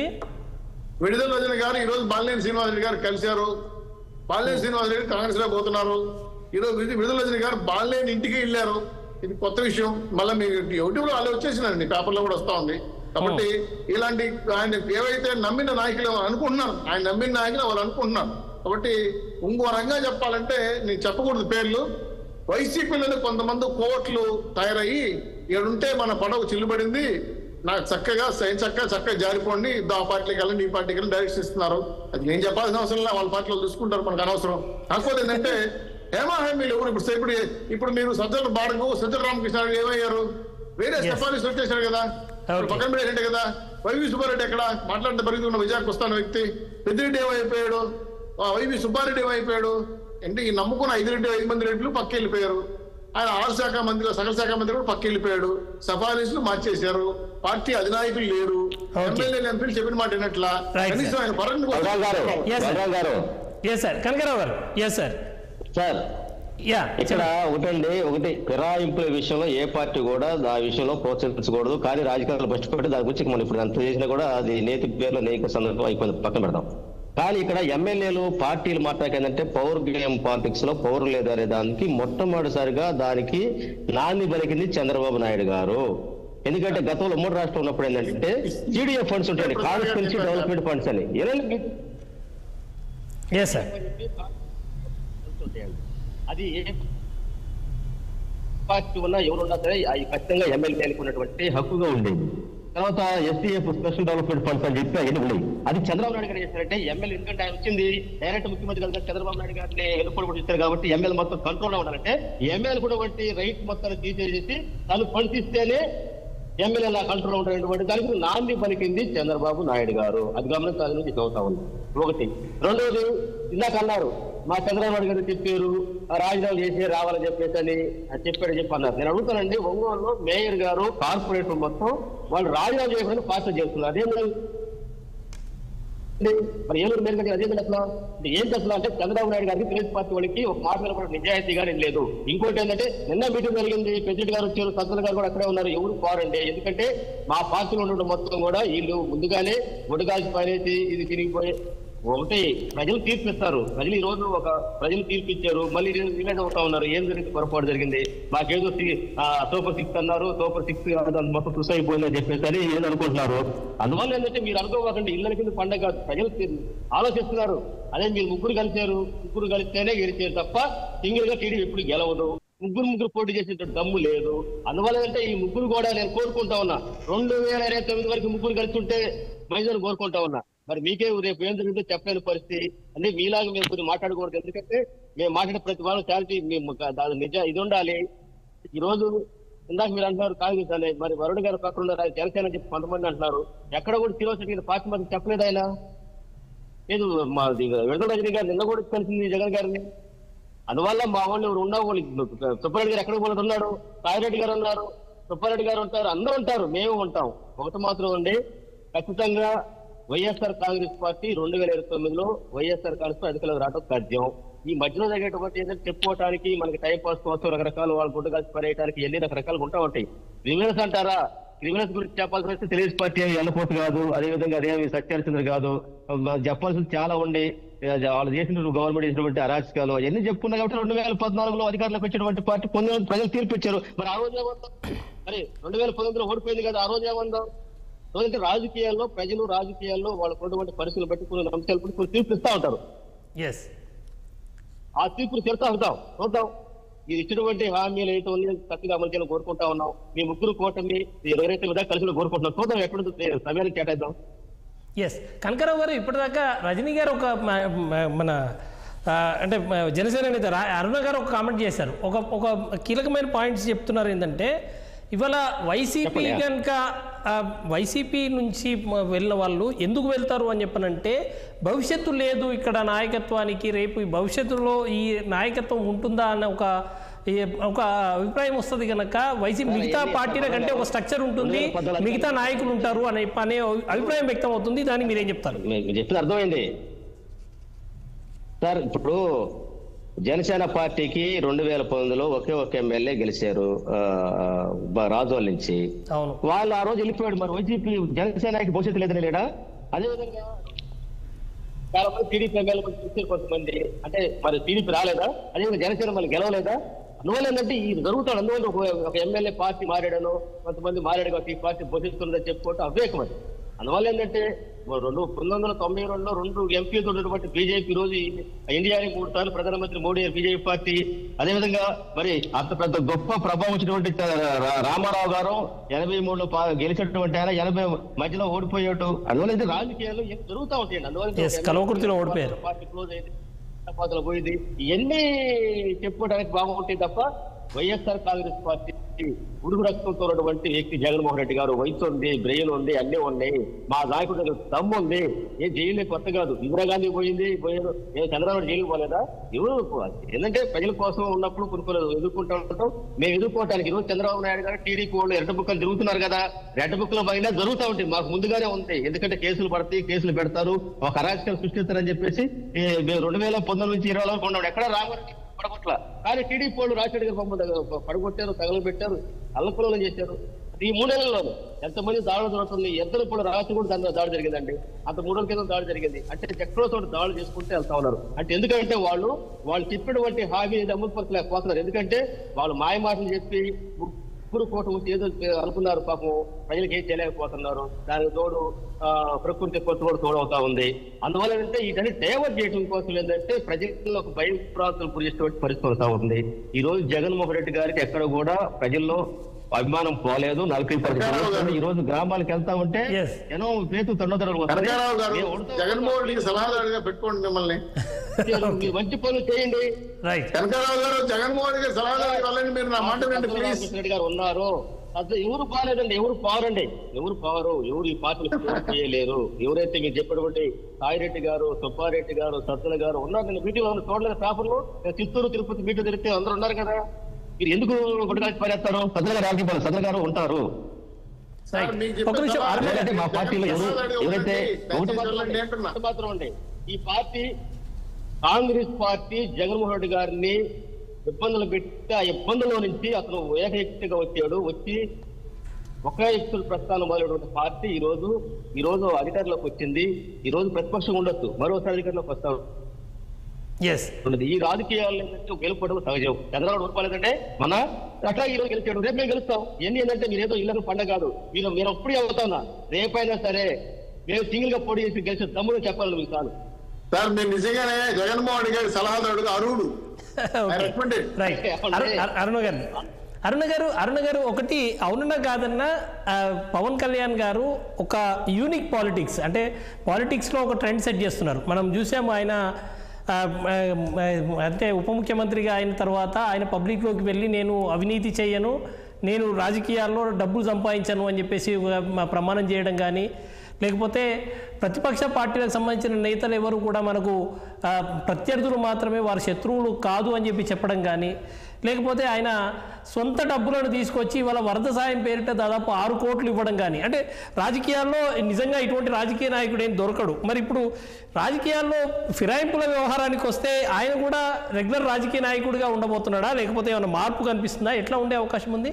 విడుదల రజన గారు ఈ రోజు బాలినేని శ్రీనివాసరెడ్డి గారు కలిశారు బాలినేని శ్రీనివాసరెడ్డి కాంగ్రెస్ లో పోతున్నారు ఈ రోజు విడు- విడుదల రజని గారు బాలినేని ఇంటికి వెళ్ళారు ఇది కొత్త విషయం మళ్ళీ మీ యూట్యూబ్ లో వాళ్ళు వచ్చేసినారండి పేపర్ లో కూడా వస్తా ఉంది కాబట్టి ఇలాంటి ఆయన ఏవైతే నమ్మిన నాయకులు అనుకుంటున్నారు ఆయన నమ్మిన నాయకులు వాళ్ళు అనుకుంటున్నారు కాబట్టి ఇంకో రంగా చెప్పాలంటే నేను చెప్పకూడదు పేర్లు వైసీపీలో కొంతమంది కోట్లు తయారయ్యి ఈడుంటే మన పడవ చిల్లుబడింది నాకు చక్కగా సైన్ చక్కగా చక్కగా జారిపోండి ఇద్దో ఆ పార్టీకి వెళ్ళండి ఈ పార్టీకి వెళ్ళి డైరెక్షన్ ఇస్తున్నారు అది నేను చెప్పాల్సిన అవసరం లేదు వాళ్ళ పార్టీలో చూసుకుంటారు మనకు అనవసరం కాకపోతే ఏంటంటే హేమా హామీలు ఎవరు ఇప్పుడు ఇప్పుడు ఇప్పుడు మీరు సజ్జల బాడకు సజ్జల రామకృష్ణ గారు ఏమయ్యారు వేరే స్టెఫాలిస్ వచ్చేసారు కదా ఇప్పుడు Okay. పక్కన పెట్టేటంటే కదా వైవి సుబ్బారెడ్డి ఎక్కడ మాట్లాడితే పరిగెత్తున్న విజయానికి వస్తాను వ్యక్తి పెద్దిరెడ్డి ఏమైపోయాడు ఆ వైవి సుబ్బారెడ్డి ఏమైపోయాడు అంటే ఈ నమ్ముకున్న ఐదు రెడ్డి ఐదు మంది రెడ్లు పక్క వెళ్ళిపోయారు ఆయన ఆరు శాఖ మంత్రి సకల శాఖ మంత్రి కూడా పక్క వెళ్ళిపోయాడు సఫారీసులు మార్చేశారు పార్టీ అధినాయకులు లేరు Okay. ఎమ్మెల్యేలు ఎంపీలు చెప్పిన మాట వినట్లా Right, కనీసం sir. ఆయన పరంగా బలరాం గారు Yes, sir. బలరాం గారు ఎస్ సార్ కనకరావు గారు ఎస్ సార్ సార్ యా ఇక్కడ ఒకటండి ఒకటి ఫిరాయింపుల విషయంలో ఏ పార్టీ కూడా ఆ విషయంలో ప్రోత్సహించకూడదు కానీ రాజకీయాలు ఫస్ట్ పెట్టి దాని గురించి మనం ఇప్పుడు ఎంత చేసినా కూడా అది నేతి పేర్ల నేక సందర్భం అయిపోయింది పక్కన పెడదాం కానీ ఇక్కడ ఎమ్మెల్యేలు పార్టీలు మాట్లాడేందంటే పవర్ గేమ్ పాలిటిక్స్ లో పవర్ లేదనే దానికి మొట్టమొదటిసారిగా దానికి నాంది పలికింది చంద్రబాబు నాయుడు గారు ఎందుకంటే గతంలో ఉమ్మడి రాష్ట్రం ఉన్నప్పుడు ఏంటంటే జీడీఎఫ్ ఫండ్స్ ఉంటాయండి కాన్స్టిట్యూన్సీ డెవలప్మెంట్ ఫండ్స్ అని ఏనండి ఎస్ సార్ అది ఏ పార్టీ ఉన్నా ఎవరు ఉన్నా సరే అది ఖచ్చితంగా ఎమ్మెల్యేలకు ఉన్నటువంటి హక్కుగా ఉండేది తర్వాత ఎస్టీఎఫ్ స్పెషల్ డెవలప్మెంట్ ఫండ్స్ అని చెప్పి అవన్నీ ఉన్నాయి అది చంద్రబాబు నాయుడు గారు చేశారంటే ఎమ్మెల్యే ఎందుకంటే ఆయన వచ్చింది డైరెక్ట్ ముఖ్యమంత్రి గారు చంద్రబాబు నాయుడు గారిని ఎన్నుకోవడం కూడా ఇస్తారు కాబట్టి ఎమ్మెల్యే మొత్తం కంట్రోల్ లో ఉండాలంటే ఎమ్మెల్యే కూడా వంటి రైట్ మొత్తాన్ని తీసేసి తను పంచిస్తేనే ఎమ్మెల్యే నా కంట్రోల్ లో ఉండేటువంటి దానికి నాంది పలికింది చంద్రబాబు నాయుడు గారు అది గమనించాలని చెప్పి చదువుతా ఉంది ఒకటి రెండోది ఇందాక అన్నారు మా చంద్రబాబు నాయుడు గారు చెప్పారు ఆ రాజీనామా చేసి రావాలని చెప్పేసి అని చెప్పాడు చెప్పి అన్నారు నేను అడుగుతానండి ఒంగోలులో మేయర్ గారు కార్పొరేటర్ మొత్తం వాళ్ళు రాజీనామా చేయకుండా పార్టీ చేస్తున్నారు అదేంటి అంటే మరి ఏలూరు మేరకు గారు అదే అసలు అంటే ఏంటి అసలు అంటే చంద్రబాబు నాయుడు గారికి తెలుగు పార్టీ వాళ్ళకి ఒక మాట మీద కూడా నిజాయితీగా నేను లేదు ఇంకోటి ఏంటంటే నిన్న మీటింగ్ జరిగింది ప్రెసిడెంట్ గారు వచ్చారు సజ్జల గారు కూడా అక్కడే ఉన్నారు ఎవరు పోరండి ఎందుకంటే మా పార్టీలో ఉన్న మొత్తం కూడా వీళ్ళు ముందుగానే ఒడిగాల్సి పనేసి ఇది తిరిగిపోయి ఒకటి ప్రజలు తీర్పు ఇస్తారు ప్రజలు ఈ రోజు ఒక ప్రజలు తీర్పు ఇచ్చారు మళ్ళీ రిలీజ్ అవుతా ఉన్నారు ఏం జరిగింది పొరపాటు జరిగింది మాకేదో సి- ఆ, సూపర్ సిక్స్ అన్నారు సూపర్ సిక్స్ అది మొత్తం తుస్ అయిపోయిందని చెప్పేసి అని ఏం అనుకుంటున్నారు అందువల్ల ఏంటంటే మీరు అనుకోవాలంటే ఇళ్ళ కింద పండగ కాదు ప్రజలు తీ- ఆలోచిస్తున్నారు అదే మీరు ముగ్గురు కలిసారు ముగ్గురు కలిస్తేనే గెలిచారు తప్ప సింగిల్ గా టీడీపీ ఎప్పుడు గెలవదు ముగ్గురు ముగ్గురు పోటీ చేసేట దమ్ము లేదు అందువల్ల అంటే ఈ ముగ్గురు కూడా నేను కోరుకుంటా ఉన్నా రెండు వేల ఇరవై తొమ్మిది వరకు ముగ్గురు కలిసి ఉంటే మైదాన్ని కోరుకుంటా ఉన్నా మరి మీకే రేపు ఏం జరిగిందో చెప్పలేని పరిస్థితి అంటే మీలాగా మేము కొన్ని మాట్లాడకూడదు ఎందుకంటే మేము మాట్లాడే ప్రతి వాళ్ళు క్లారిటీ మేము దాని నిజ ఇది ఉండాలి ఈ రోజు ఇందాక మీరు అంటున్నారు కాంగ్రెస్ అని మరి వరుణ్ గారు పక్కన ఉన్నారు ఆయన జనసేన అని చెప్పి కొంతమంది అంటున్నారు ఎక్కడ కూడా తిరోజు పార్టీ మంది చెప్పలేదు ఆయన లేదు మా విడుదల రజనీ గారు నిన్న కూడా కలిసింది జగన్ గారిని అందువల్ల మా వాళ్ళు ఎవరు ఉన్నా వాళ్ళు సుబ్బారెడ్డి గారు ఎక్కడ కూడా ఉన్నాడు సాయిరెడ్డి గారు ఉన్నారు సుబ్బారెడ్డి గారు ఉంటారు అందరూ ఉంటారు మేము ఉంటాం ఒకటి మాత్రం అండి ఖచ్చితంగా వైఎస్ఆర్ కాంగ్రెస్ పార్టీ రెండు వేల ఇరవై తొమ్మిదిలో వైఎస్ఆర్ కాంగ్రెస్ పార్టీ అధికారులకు రావడం సాధ్యం ఈ మధ్యలో జరిగేటువంటి ఏంటంటే చెప్పుకోవడానికి మనకి టైం పాస్ కోసం రకరకాల వాళ్ళు గుడ్డ కలిసి పడేయడానికి ఎన్ని రకరకాలు ఉంటా ఉంటాయి క్రిమినల్స్ అంటారా క్రిమినల్స్ గురించి చెప్పాల్సిన వస్తే తెలుగు పార్టీ వెళ్ళపోతు కాదు అదే విధంగా అదేమి సత్యాల్సింది కాదు మ- చెప్పాల్సింది చాలా ఉండి ఏ, వాళ్ళు చేసిన గవర్నమెంట్ చేసినటువంటి అరాచకాలు అవన్నీ చెప్పుకున్నా కాబట్టి రెండు వేల పద్నాలుగులో అధికారంలోకి వచ్చినటువంటి పార్టీ పొందిన ప్రజలు తీర్పు ఇచ్చారు మరి ఆ రోజు ఏమన్నా మరి రెండు వేల పంతొమ్మిదిలో ఓడిపోయింది కదా ఆ రోజు ఏమందాం రోజంటే రాజకీయాల్లో ప్రజలు రాజకీయాల్లో వాళ్ళకు ఉన్నటువంటి పరిస్థితులు బట్టి కొన్ని అంశాలు బట్టి కొన్ని తీర్పు ఇస్తా ఉంటారు ఎస్ ఆ తీర్పులు తిడతా ఉంటాం చూద్దాం ఇది ఇచ్చినటువంటి హామీలు అయితే ఉంది చక్కగా అమలు చేయాలని కోరుకుంటా ఉన్నాం మీ ముగ్గురు కూటమి ఈ ఎవరైతే విధంగా కలిసి కోరుకుంటున్నాం చూద్దాం ఎక్కడ సమయాన్ని కేటాయిద్దాం ఎస్ కనకరావు గారు ఇప్పటిదాకా రజనీ గారు ఒక మ- మ- మన ఆ, అంటే మ- జనసేన నేత రా- అరుణ గారు ఒక కామెంట్ చేశారు ఒక ఒక కీలకమైన పాయింట్స్ చెప్తున్నారు ఏంటంటే ఇవాళ వైసీపీ చెప్పండి. కనుక వైసీపీ నుంచి మ- వెళ్ళిన వాళ్ళు ఎందుకు వెళ్తారు అని చెప్పనంటే భవిష్యత్తు లేదు ఇక్కడ నాయకత్వానికి రేపు ఈ భవిష్యత్తులో ఈ నాయకత్వం ఉంటుందా అన్న ఒక ఈ- ఒక అభిప్రాయం వస్తుంది కనుక వైసీపీ మిగతా పార్టీల కంటే ఒక స్ట్రక్చర్ ఉంటుంది మిగతా నాయకులు ఉంటారు అనే అనే అభిప్రాయం వ్యక్తం అవుతుంది దానికి మీరేం చెప్తారు మీ- మీరు చెప్పింది అర్థమైంది సార్ ఇప్పుడు జనసేన పార్టీకి రెండు వేల పంతొమ్మిదిలో ఒకే ఒక ఎమ్మెల్యే గెలిచారు ఆ, బ- రాజోల్ నుంచి అవును వాళ్ళు ఆ రోజు వెళ్ళిపోయాడు మరి వైసీపీ జనసేనకి భవిష్యత్తు లేదని లేడా అదేవిధంగా చాలా మంది టీడీపీ ఎమ్మెల్యే చూసారు కొంతమంది అంటే మరి టీడీపీ రాలేదా అదేవిధంగా జనసేన మళ్ళీ గెలవలేదా అందువల్ల ఏంటంటే ఈ జరుగుతాడు అందువల్ల ఒక ఒక ఎమ్మెల్యే పార్టీ మారాడను కొంతమంది మారాడు కాబట్టి ఈ పార్టీ భవిస్తుందని చెప్పుకోవటం అవివేకం అది అందువల్ల ఏంటంటే మరి రెండు పంతొమ్మిది వందల తొంభై రెండులో రెండు ఎంపీలు ఉన్నటువంటి బీజేపీ రోజు ఇండియాని మూడు సార్లు ప్రధానమంత్రి మోడీ బీజేపీ పార్టీ అదేవిధంగా మరి అంత పెద్ద గొప్ప ప్రభావం వచ్చినటువంటి రా- రామారావు గారు ఎనభై మూడులో పా- గెలిచినటువంటి ఆయన ఎనభై మధ్యలో ఓడిపోయాడు అందువల్ల ఇది రాజకీయాలు ఏం జరుగుతూ ఉంటాయండి అందువల్ల Yes, కల్వకుర్తిలో ఓడిపోయారు. పార్టీ క్లోజ్ అయింది హైదరాబాద్లో పోయింది ఇవన్నీ చెప్పుకోవడానికి బాగుంటాయి తప్ప వైఎస్ఆర్ కాంగ్రెస్ పార్టీ ఉడుగు రక్తంతో ఉన్నటువంటి వ్యక్తి జగన్మోహన్ రెడ్డి గారు వయసు ఉంది బ్రెయిన్ ఉంది అన్నీ ఉన్నాయి మా నాయకుడు దగ్గర దమ్ము ఉంది ఏ జైలు కొత్త కాదు ఇందిరాగాంధీ పోయింది పోయారు ఏ చంద్రబాబు జైలుకి పోలేదా ఎవరు ఏంటంటే ప్రజల కోసం ఉన్నప్పుడు కొన్ని కొన్ని ఎదుర్కొంటూ ఉంటాం మేము ఎదుర్కోవటానికి ఈరోజు చంద్రబాబు నాయుడు గారు టీడీపీ వాళ్ళు రెడ్ బుక్కలు తిరుగుతున్నారు కదా రెడ్ బుక్ లో పైన జరుగుతూ ఉంటాయి మాకు ముందుగానే ఉంటాయి ఎందుకంటే కేసులు పడతాయి కేసులు పెడతారు ఒక అరాచకాలు సృష్టిస్తారని చెప్పేసి ఈ మేము రెండు వేల పంతొమ్మిది నుంచి ఇరవై వరకు ఉన్నాడు ఎక్కడ రామరెడ్డి పడగొట్ల కానీ టీడీపీ వాళ్ళు రాజశేఖర్ గారి బొమ్మ దగ్గర పడగొట్టారు తగలబెట్టారు అల్లకులం చేశారు ఈ మూడేళ్లలో ఎంతమంది దాడులు జరుగుతుంది ఎంతలో ఇప్పుడు రాష్ట్రం కూడా దాని దాడి జరిగిందండి అంత మూడు రోజుల క్రితం దాడి జరిగింది అంటే ఎక్కడో చోట దాడులు చేసుకుంటే వెళ్తా ఉన్నారు అంటే ఎందుకంటే వాళ్ళు వాళ్ళు చెప్పినటువంటి హామీ అమలు పరచలేకపోతున్నారు ఎందుకంటే వాళ్ళు మాయ మాటలు చెప్పి ముగ్గురు కూటమి ఏదో అనుకున్నారు పాపం ప్రజలకు ఏం చేయలేకపోతున్నారు దానికి తోడు ఆ, ప్రకృతి కొత్త కూడా తోడవుతా ఉంది అందువల్ల ఏంటంటే వీటన్ని డైవర్ట్ చేయడం కోసం ఏంటంటే ప్రజల్లో ఒక భయం ప్రాంతాలు పురిచేటువంటి పరిస్థితి అవుతా ఉంది ఈ రోజు జగన్మోహన్ రెడ్డి గారికి ఎక్కడ కూడా ప్రజల్లో అభిమానం పోలేదు నలభై పరిస్థితి ఈ రోజు గ్రామాలకు వెళ్తా ఉంటే Yes. ఎన్నో పేతు తండ్రులు కనకారావు గారు జగన్మోహన్ రెడ్డికి సలహాదారుగా పెట్టుకోండి మిమ్మల్ని మీరు మంచి పనులు చేయండి రైట్ కనకారావు గారు జగన్మోహన్ రెడ్డికి సలహాదారు వెళ్ళండి మీరు నా మాట వినండి ప్లీజ్ రామకృష్ణ గారు ఉన్నారు అసలు ఎవరు పాలేదండి ఎవరు పారండి ఎవరు పారు ఎవరు ఈ పార్టీలు చేయలేరు ఎవరైతే మీరు చెప్పినటువంటి సాయిరెడ్డి గారు సుబ్బారెడ్డి గారు సత్తుల గారు ఉన్నారు నేను మీటింగ్ లో చూడలేదు పేపర్లో చిత్తూరు తిరుపతి మీటింగ్ జరిగితే అందరూ ఉన్నారు కదా మీరు ఎందుకు గుడ్డగాల్చి పారేస్తారు సత్తుల గారు రాజకీయ సత్తుల గారు ఉంటారు సార్ మీకు ఒక చెప్పిన నిమిషం, సలహా అరవింద్ లేదంటే మా పార్టీలో ఎవరు- సలహాదారుగా ఎవరైతే ఉండండి. ఒకటి దయచేసి మాత్రం వెళ్ళండి అంటున్నా. ఒకటి మాత్రం అండి ఈ పార్టీ కాంగ్రెస్ పార్టీ జగన్మోహన్ రెడ్డి గారిని ఇబ్బందులు పెట్టి ఆ ఇబ్బందుల నుంచి అతను ఏకైక్తిగా వచ్చాడు వచ్చి ఒక వ్యక్తుల ప్రస్థానం మొదలైనటువంటి పార్టీ ఈ రోజు ఈ రోజు అధికారంలోకి వచ్చింది ఈ రోజు ప్రతిపక్షం ఉండొచ్చు మరోసారి అధికారంలోకి వస్తా ఎస్ ఉన్నది ఈ రాజకీయాల్లో ఏంటంటే గెలుపడం సహజం చంద్రబాబు ఓడిపోలేదంటే మన అట్లా ఈ రోజు గెలిచాడు రేపు మేము గెలుస్తాం ఎన్ని ఏంటంటే మీరు ఏదో ఇళ్ళకు పండగ కాదు మీరు మీరు అప్పుడే అవుతానా రేపైనా సరే మేము సింగిల్ గా పోటీ చేసి గెలిచిన తమ్ముడు చెప్పాలి మీకు చాలు సార్ మీరు నిజంగానే జగన్మోహన్ రెడ్డి గారి సలహాదారుడుగా అర్హుడు ఓకే recommended. రైట్ అరుణ గారు అరుణ గారు అరుణ గారు ఒకటి అవునన్నా కాదన్నా ఆ, పవన్ కళ్యాణ్ గారు ఒక యూనిక్ పాలిటిక్స్ అంటే పాలిటిక్స్లో ఒక ట్రెండ్ సెట్ చేస్తున్నారు మనం చూసాము ఆయన ఆ, ఆ, అంటే ఉప ముఖ్యమంత్రిగా అయిన తర్వాత ఆయన పబ్లిక్లోకి వెళ్ళి నేను అవినీతి చేయను నేను రాజకీయాల్లో డబ్బులు సంపాదించను అని చెప్పేసి ఒక మా ప్రమాణం చేయడం కానీ లేకపోతే ప్రతిపక్ష పార్టీలకు సంబంధించిన నేతలు ఎవరు కూడా మనకు ఆ, ప్రత్యర్థులు మాత్రమే వారి శత్రువులు కాదు అని చెప్పి చెప్పడం కానీ లేకపోతే ఆయన సొంత డబ్బులను తీసుకొచ్చి వాళ్ళ వరద సాయం పేరిట దాదాపు ఆరు కోట్లు ఇవ్వడం కానీ అంటే రాజకీయాల్లో నిజంగా ఇటువంటి రాజకీయ నాయకుడు ఏం దొరకడు మరి ఇప్పుడు రాజకీయాల్లో ఫిరాయింపుల వ్యవహారానికి వస్తే ఆయన కూడా రెగ్యులర్ రాజకీయ నాయకుడిగా ఉండబోతున్నాడా లేకపోతే ఏమైనా మార్పు కనిపిస్తుందా ఎట్లా ఉండే అవకాశం ఉంది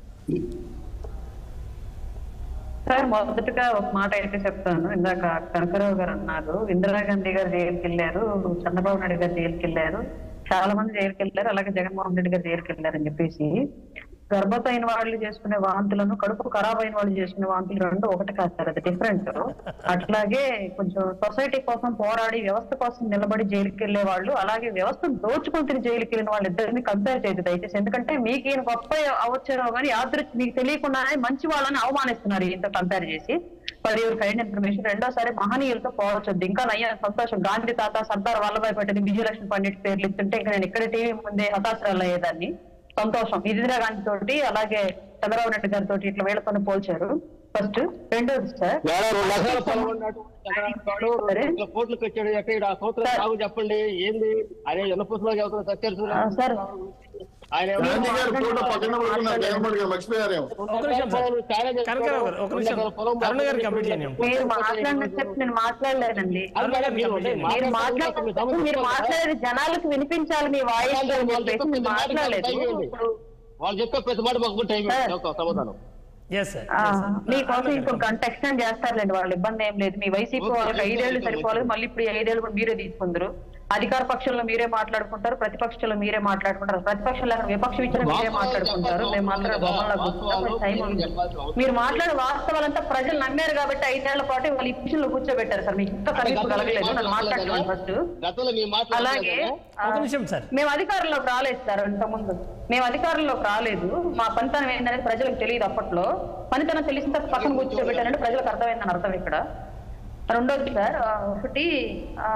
సార్ మొదటగా ఒక మాట అయితే చెప్తాను ఇందాక కనకరావు గారు అన్నారు ఇందిరాగాంధీ గారు జైలుకి వెళ్ళారు చంద్రబాబు నాయుడు గారు జైలుకి వెళ్ళారు చాలా మంది జైలుకి వెళ్ళారు అలాగే జగన్మోహన్ రెడ్డి గారు జైలుకి వెళ్ళారు అని చెప్పేసి గర్భవతి అయిన వాళ్ళు చేసుకునే వాంతులను కడుపు ఖరాబ్ అయిన వాళ్ళు చేసుకునే వాంతులు రెండు ఒకటి కాదు సార్ అది డిఫరెంట్ అట్లాగే కొంచెం సొసైటీ కోసం పోరాడి వ్యవస్థ కోసం నిలబడి జైలుకి వెళ్లే వాళ్ళు అలాగే వ్యవస్థను దోచుకొని తిరిగి జైలుకి వెళ్ళిన వాళ్ళు ఇద్దరిని కంపేర్ చేయదు దయచేసి ఎందుకంటే మీకు ఈయన గొప్ప అవచ్చారో కానీ యాదృచ్ఛ మీకు తెలియకుండానే మంచి వాళ్ళని అవమానిస్తున్నారు ఈయనతో కంపేర్ చేసి ఫర్ యువర్ కైండ్ ఇన్ఫర్మేషన్ రెండోసారి మహనీయులతో పోవచ్చు ఇంకా నయ్య సంతోషం గాంధీ తాత సర్దార్ వల్లభాయ్ పటేల్ విజయలక్ష్మి పండిట్ పేర్లు ఇస్తుంటే ఇంకా నేను ఇక్కడ టీవీ ముందే హతాశ్రాలు అయ్యేదాన్ని సంతోషం ఇందిరా గాంధీ తోటి అలాగే చంద్రబాబు నాయుడు గారి తోటి ఇట్లా వీళ్ళతో పోల్చారు ఫస్ట్ రెండోది సార్ మేడం రెండు లక్షల పొలం ఉన్నట్టు చంద్రబాబు నాయుడు రెండు లక్షల కోట్లు కట్టాడు ఎక్కడ ఈడ ఆ సూత్రం సాగు చెప్పండి ఏంది అదే ఎన్నపుస్తులో చదువుతున్న సత్యర్థులు ఆ, సార్. ఆయన ఎవరు? గాంధీ గారు ఫోటో పక్కన పెట్టుకున్నారు జగన్మోహన్ గారు మర్చిపోయారేమో ఒక నిమిషం సార్ కనకరావు గారు ఒక నిమిషం అరుణ గారికి కంప్లీట్ చేయండి మీరు మాట్లాడిన చెప్పి నేను మాట్లాడలేదండి అది మేడం మీరు ఉంటే మీరు మాట్లాడుతున్న మాట్లాడే సమస్య మీరు మాట్లాడేది జనాలకు వినిపించాలి మీ వాయిస్ అని వాళ్ళు చెప్పేసి మీరు మాట్లాడలేదు వాళ్ళు చెప్పే ప్రతి మాట మాకు టైం సార్. ఒక సమాధానం ఎస్ సార్ ఆ, మీకోసం ఇంకో గంట ఎక్స్టెండ్ చేస్తారులేండి వాళ్ళ ఇబ్బంది ఏం లేదు మీ వైసీపీ వాళ్ళకి ఐదేళ్లు సరిపోలేదు మళ్ళీ ఇప్పుడు ఈ ఐదేళ్లు కూడా మీరే తీసుకుందరు అధికార పక్షంలో మీరే మాట్లాడుకుంటారు ప్రతిపక్షంలో మీరే మాట్లాడుకుంటారు ప్రతిపక్షంలో అక్కడ విపక్షం ఇచ్చిన మీరే మాట్లాడుకుంటారు మేము మాట్లాడే బొమ్మలా కూర్చుంటాం మాకు టైం ఉంది మీరు మాట్లాడే వాస్తవాలంతా ప్రజలు నమ్మారు కాబట్టి ఐదేళ్ల పాటు వాళ్ళు ఈ పిచ్చిలో కూర్చోబెట్టారు సార్ మీకు ఇంకా కనిపి కలగలేదు నన్ను మాట్లాడుతున్నాను ఫస్ట్ గతంలో మీ అలాగే మాట్లాడారు ఆ, ఒక నిమిషం సార్ మేము అధికారంలోకి రాలేదు సార్ ఇంతకుముందు మేము అధికారంలోకి రాలేదు మా పనితనం ఏంటనేది ప్రజలకు తెలియదు అప్పట్లో పనితనం తెలిసిన తర్వాత పక్కన కూర్చోబెట్టారంటే ప్రజలకు అర్థమైందని అర్థం ఇక్కడ రెండోది సార్ ఆ, ఒకటి ఆ,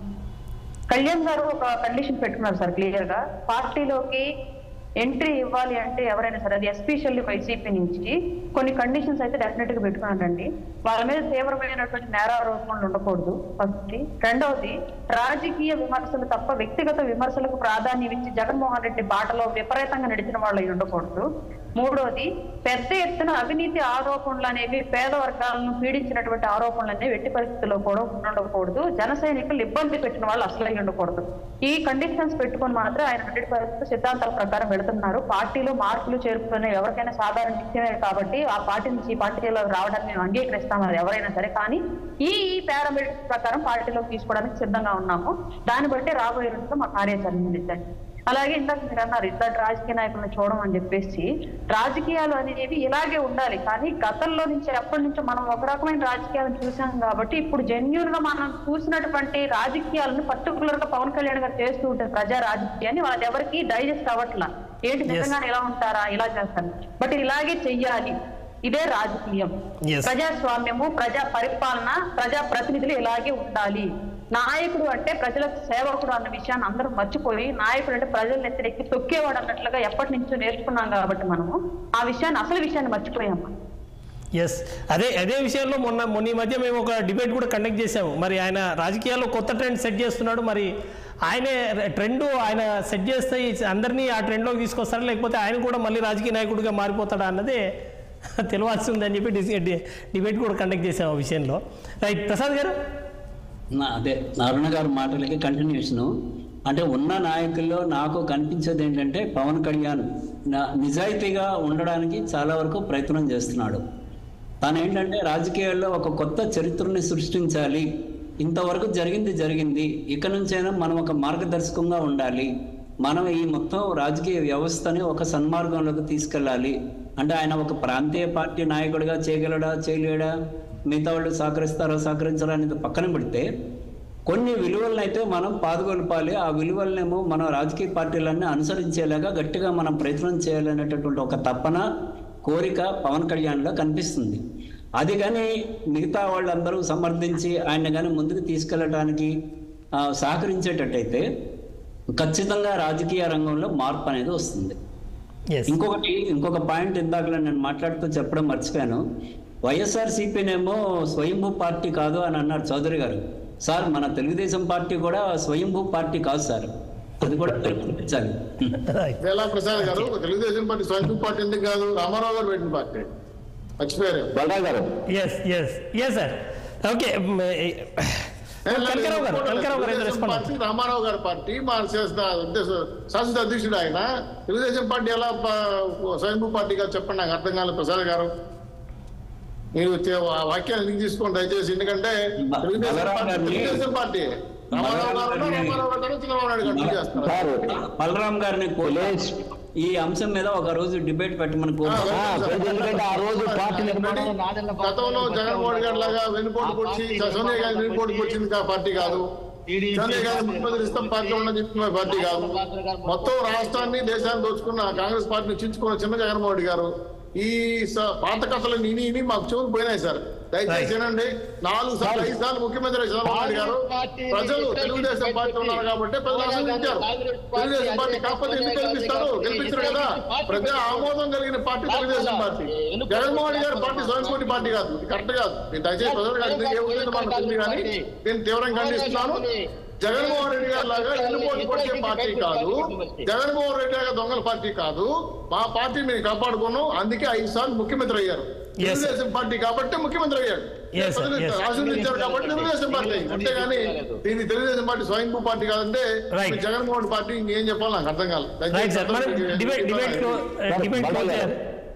కళ్యాణ్ గారు ఒక కండిషన్ పెట్టుకున్నారు సార్ క్లియర్ గా పార్టీలోకి ఎంట్రీ ఇవ్వాలి అంటే ఎవరైనా సరే అది ఎస్పెషల్లీ వైసీపీ నుంచి కొన్ని కండిషన్స్ అయితే డెఫినెట్ గా పెట్టుకున్నారండి వాళ్ళ మీద తీవ్రమైనటువంటి నేరారోపణలు ఉండకూడదు ఫస్ట్ రెండవది రాజకీయ విమర్శలు తప్ప వ్యక్తిగత విమర్శలకు ప్రాధాన్యం ఇచ్చి జగన్మోహన్ రెడ్డి బాటలో విపరీతంగా నడిచిన వాళ్ళు అయి ఉండకూడదు మూడోది పెద్ద ఎత్తున అవినీతి ఆరోపణలు అనేవి పేద వర్గాలను పీడించినటువంటి ఆరోపణలు అనేవి ఎట్టి పరిస్థితుల్లో కూడా ఉండకూడదు జన సైనికులు ఇబ్బంది పెట్టిన వాళ్ళు అసలు అయి ఉండకూడదు ఈ కండిషన్స్ పెట్టుకొని మాత్రం ఆయన హండ్రెడ్ పర్సెంట్ సిద్ధాంతాల ప్రకారం వెళుతున్నారు పార్టీలో మార్పులు చేర్పులు ఎవరికైనా సాధారణ విషయమే కాబట్టి ఆ పార్టీ నుంచి ఈ పార్టీలో రావడానికి మేము అంగీకరిస్తాం అది ఎవరైనా సరే కానీ ఈ ఈ పారామీటర్స్ ప్రకారం పార్టీలోకి తీసుకోవడానికి సిద్ధంగా ఉన్నాము దాన్ని బట్టి రాబోయే రోజుల్లో మా కార్యాచరణ ఉండిద్దండి అలాగే ఇందాక మీరు అన్నారు ఇద్దరు రాజకీయ నాయకులను చూడడం అని చెప్పేసి రాజకీయాలు అనేవి ఇలాగే ఉండాలి కానీ గతంలో నుంచి ఎప్పటి నుంచో మనం ఒక రకమైన రాజకీయాలను చూసాం కాబట్టి ఇప్పుడు జెన్యున్ గా మనం చూసినటువంటి రాజకీయాలను పర్టికులర్ గా పవన్ కళ్యాణ్ గారు చేస్తూ ఉంటారు ప్రజా రాజకీయాన్ని వాళ్ళది ఎవరికి డైజెస్ట్ అవ్వట్లా ఏంటి నిజంగా ఇలా ఉంటారా ఇలా చేస్తారు బట్ ఇలాగే చెయ్యాలి ఇదే రాజకీయం Yes. ప్రజాస్వామ్యము ప్రజా పరిపాలన ప్రజా ప్రతినిధులు ఇలాగే ఉండాలి నాయకుడు అంటే ప్రజలకు సేవకుడు అన్న విషయాన్ని అందరూ మర్చిపోయి నాయకుడు అంటే ప్రజలు ఎత్తిరెక్కి తొక్కేవాడు అన్నట్లుగా ఎప్పటి నుంచో నేర్చుకున్నాం కాబట్టి మనము ఆ విషయాన్ని అసలు విషయాన్ని మర్చిపోయాం మనం. ఎస్ అదే అదే విషయంలో మొన్న మొన్న ఈ మధ్య మేము ఒక డిబేట్ కూడా కండక్ట్ చేసాము మరి ఆయన రాజకీయాల్లో కొత్త ట్రెండ్ సెట్ చేస్తున్నాడు మరి ఆయనే ట్రెండ్ ఆయన సెట్ చేస్తే ఈ అందరినీ ఆ ట్రెండ్లోకి తీసుకొస్తారా లేకపోతే ఆయన కూడా మళ్ళీ రాజకీయ నాయకుడిగా మారిపోతాడా అన్నదే తెలియాల్సి ఉందని చెప్పి డిసి- డి- డిబేట్ కూడా కండక్ట్ చేసాము ఆ విషయంలో రైట్ ప్రసాద్ గారు నా అదే అరుణ గారి మాటలకి కంటిన్యూషను అంటే ఉన్న నాయకుల్లో నాకు కనిపించేది ఏంటంటే పవన్ కళ్యాణ్ నా- నిజాయితీగా ఉండడానికి చాలా వరకు ప్రయత్నం చేస్తున్నాడు తను ఏంటంటే రాజకీయాల్లో ఒక కొత్త చరిత్రని సృష్టించాలి ఇంతవరకు జరిగింది జరిగింది ఇక నుంచైనా మనం ఒక మార్గదర్శకంగా ఉండాలి మనం ఈ మొత్తం రాజకీయ వ్యవస్థని ఒక సన్మార్గంలోకి తీసుకెళ్ళాలి అంటే ఆయన ఒక ప్రాంతీయ పార్టీ నాయకుడిగా చేయగలడా చేయలేడా మిగతా వాళ్ళు సహకరిస్తారో సహకరించారా అనేది పక్కన పెడితే కొన్ని విలువలను అయితే మనం పాదుకొల్పాలి ఆ విలువలనేమో మన రాజకీయ పార్టీలన్నీ అనుసరించేలాగా గట్టిగా మనం ప్రయత్నం చేయాలనేటటువంటి ఒక తపన కోరిక పవన్ కళ్యాణ్లో కనిపిస్తుంది అది కానీ మిగతా వాళ్ళందరూ సమర్థించి ఆయన కానీ ముందుకు తీసుకెళ్ళడానికి ఆ, సహకరించేటట్టయితే ఖచ్చితంగా రాజకీయ రంగంలో మార్పు అనేది వస్తుంది ఎస్ ఇంకొకటి ఇంకొక పాయింట్ ఇందాకలో నేను మాట్లాడుతూ చెప్పడం మర్చిపోయాను వైఎస్ఆర్ సిపినేమో స్వయంభూ పార్టీ కాదు అని అన్నారు చౌదరి గారు సార్ మన తెలుగుదేశం పార్టీ కూడా స్వయంభూ పార్టీ కాదు సార్ అది కూడా మీరు గుర్తించాలి రైట్ వేలా ప్రసాద్ గారు తెలుగుదేశం పార్టీ స్వయం పార్టీ ఎందుకు కాదు రామారావు గారు పెట్టిన పార్టీ మర్చిపోయారు బలరాం గారు yes yes yes sir okay Kanakarao గారు కనకరావు గారు ఏదో తెలుగుదేశం రెస్పాండ్ పార్టీ రామారావు గారి పార్టీ మా శాసన అంటే శాసన అధ్యక్షుడు ఆయన తెలుగుదేశం పార్టీ ఎలా ప- స్వయంభూ పార్టీగా చెప్పండి నాకు అర్థం కాలేదు ప్రసాద్ గారు మీరు చే- ఆ వాక్యాన్ని లింక్ తీసుకోండి దయచేసి ఎందుకంటే బ- తెలుగుదేశం బలరాం పార్టీ గారిని- తెలుగుదేశం పార్టీ రామారావు గారు బలరాం గారిని- రామారావు గారు చంద్రబాబు నాయుడు గారు సార్ చేస్తారు బలరాం గారిని విలేజ్ ఈ అంశం మీద ఒక రోజు డిబేట్ పెట్టమని ఆ, కోరుతున్నాను పెద్ద- ఎందుకంటే ఆ రోజు పార్టీ నిర్మాణం గతంలో జగన్మోహన్ గారి లాగా వెనుకోటు పొడిచి సోనియా గాంధీ వెనుకోటు పొడిచింది కా పార్టీ కాదు సోనియా గాంధీ ముఖ్యమంత్రి ఇస్తాం పార్టీ ఉన్నది చెప్పిన పార్టీ కాదు మొత్తం రాష్ట్రాన్ని దేశాన్ని దోచుకున్న కాంగ్రెస్ పార్టీని చించుకున్న చిన్న జగన్మోహన్ రెడ్డి గారు ఈ స- పాత కథలు ఇని ఇని మాకు చెవులు పోయినాయి సార్ దయచేసి ఏనండి నాలుగు సార్లు ఐదు సార్లు ముఖ్యమంత్రి చంద్రబాబు నాయుడు గారు ప్రజలు తెలుగుదేశం పార్టీ ఉన్నారు కాబట్టి ప్రజలు ఆశీర్వదించారు తెలుగుదేశం పార్టీ కాకపోతే ఎందుకు గెలిపిస్తారు గెలిపించారు కదా ప్రజల ఆమోదం కలిగిన పార్టీ తెలుగుదేశం పార్టీ జగన్మోహన్ రెడ్డి గారి పార్టీ స్వయంపూర్తి పార్టీ కాదు ఇది కరెక్ట్ కాదు నేను దయచేసి ప్రజలకు అర్థం ఏ ఉద్దేశం మనకు తెలియదు కానీ నేను తీవ్రంగా ఖండిస్తున్నాను జగన్మోహన్ రెడ్డి గారి లాగా ఎన్నుకోటి కొట్టే పార్టీ కాదు జగన్మోహన్ రెడ్డి లాగా దొంగల పార్టీ కాదు మా పార్టీ మేము కాపాడుకున్నాం అందుకే ఐదు సార్లు ముఖ్యమంత్రి అయ్యారు Yes, sir. తెలుగుదేశం పార్టీ కాబట్టి ముఖ్యమంత్రి అయ్యాడు Yes, sir. ప్రజలు Yes. ఆశీర్వదించారు కాబట్టి తెలుగుదేశం పార్టీ అయింది అంతేగాని దీన్ని తెలుగుదేశం పార్టీ స్వయంభూ పార్టీ కాదంటే Right. మీ జగన్మోహన్ పార్టీ ఇంకేం చెప్పాలి నాకు అర్థం కాలేదు రైట్ సార్ మనం డిబేట్ డిబేట్ క్లో- డిబేట్ క్లోజ్ చేయాలి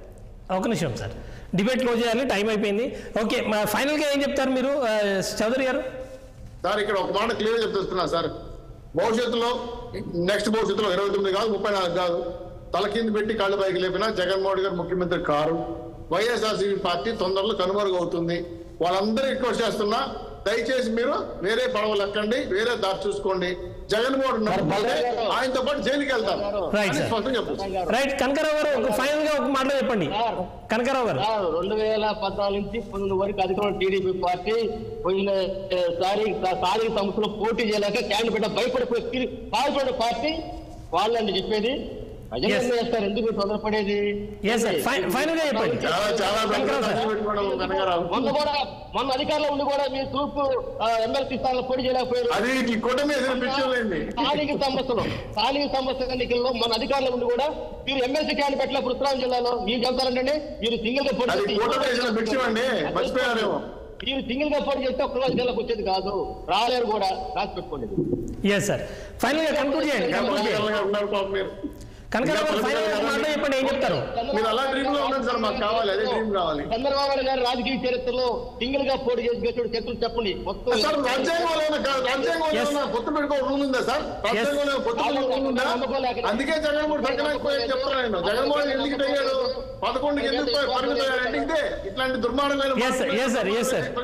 ఒక నిమిషం సార్ డిబేట్ క్లోజ్ చేయాలి టైం అయిపోయింది ఓకే మా ఫైనల్గా ఏం చెప్తారు మీరు ఆ, చౌదరి గారు సార్ ఇక్కడ ఒక మాట క్లియర్ చెప్తున్నా సార్ భవిష్యత్తులో నెక్స్ట్ భవిష్యత్తులో ఇరవై తొమ్మిది కాదు ముప్పై నాలుగు కాదు తల కింద పెట్టి కాళ్ళు పైకి లేపినా జగన్మోహన్ గారు ముఖ్యమంత్రి కారు వైఎస్ఆర్సీపీ పార్టీ తొందరలో కనుమరుగు అవుతుంది వాళ్ళందరూ రిక్వెస్ట్ చేస్తున్నా దయచేసి మీరు వేరే పడవలు ఎక్కండి వేరే దారి చూసుకోండి జగన్మోహన్ నమ్ముకుంటే ఆయనతో పాటు జైలుకి వెళ్తారు Right, అని sir. స్పష్టం చెప్పచ్చు రైట్ కనకరావు గారు ఒక ఫైనల్ గా ఒక మాటలో చెప్పండి కనకరావు గారు సార్, రెండు వేల పద్నాలుగు నుంచి పంతొమ్మిది వరకు అధికారంలో టీడీపీ పార్టీ పోయిన ఏ, సారి స్థానిక సంస్థలో పోటీ చేయలేక క్యాండిడేట్ పెట్ట భయపడిపోయి పాల్పడే పార్టీ వాళ్ళని చెప్పేది ప్రజలు Yes. ఏం చేస్తారు ఎందుకు తొందరపడేది ఎస్ సార్ ఫైనల్ గా చెప్పండి చాలా చాలా కనకరావు సార్ పెట్టుకోవడం కనకరావు మొన్న కూడా మొన్న అధికారంలో ఉండి కూడా మీరు తూర్పు ఎమ్మెల్సీ స్థానంలో పోటీ చేయలేకపోయారు అది ఈ కూటమి వేసిన పిక్చర్లేండి స్థానిక సంస్థలు స్థానిక సంస్థ ఎన్నికల్లో మన అధికారంలో ఉండి కూడా మీరు ఎమ్మెల్సీ క్యాండిడేట్ పెట్టలేరు ఉత్తరాంధ్ర జిల్లాలో మీరు చెప్తారంటే మీరు సింగిల్ గా పోటీ అది చేసి- కూటమి వేసిన పిక్చర్ అండి మర్చిపోయారేమో మీరు సింగిల్ గా పోటీ చేస్తే ఒక్క జిల్లాకు వచ్చేది కాదు రాలేరు కూడా రాసి పెట్టుకోండి ఎస్ సార్ ఫైనల్ గా కంక్లూడ్ చేయండి కంక్లూడ్ చేయండి ఉన్నారు పాపం మీరు కనకరావు గారు ఫైనల్ గా ఒక మాటలో చెప్పండి ఏం చెప్తారు మీరు అలా డ్రీమ్ లో ఉండండి సార్ మాకు కావాలి అదే డ్రీమ్ కావాలి చంద్రబాబు నాయుడు గారి రాజకీయ చరిత్రలో సింగిల్ గా పోటీ చేసి గెలుచుడు చరిత్రలు చెప్పండి మొత్తం సార్ రాజ్యాంగంలో ఏమైనా కా- రాజ్యాంగంలో Yes. ఏమైనా పొత్తు పెట్టుకో రూల్ ఉందా సార్ రాజ్యాంగంలో ఏమైనా పొత్తు పెట్టుకో రూల్ ఉందా అందుకే జగన్మోహన్ తగ్గలేకపోయాడు చెప్తాను నేను జగన్మోహన్ ఎందుకు అయ్యాడు పదకొండుకి ఎందుకు పోయి పరిమితం అయ్యాడంటే ఇదే ఇట్లాంటి దుర్మార్గమైన Yes, sir. Yes, sir. Yes, sir.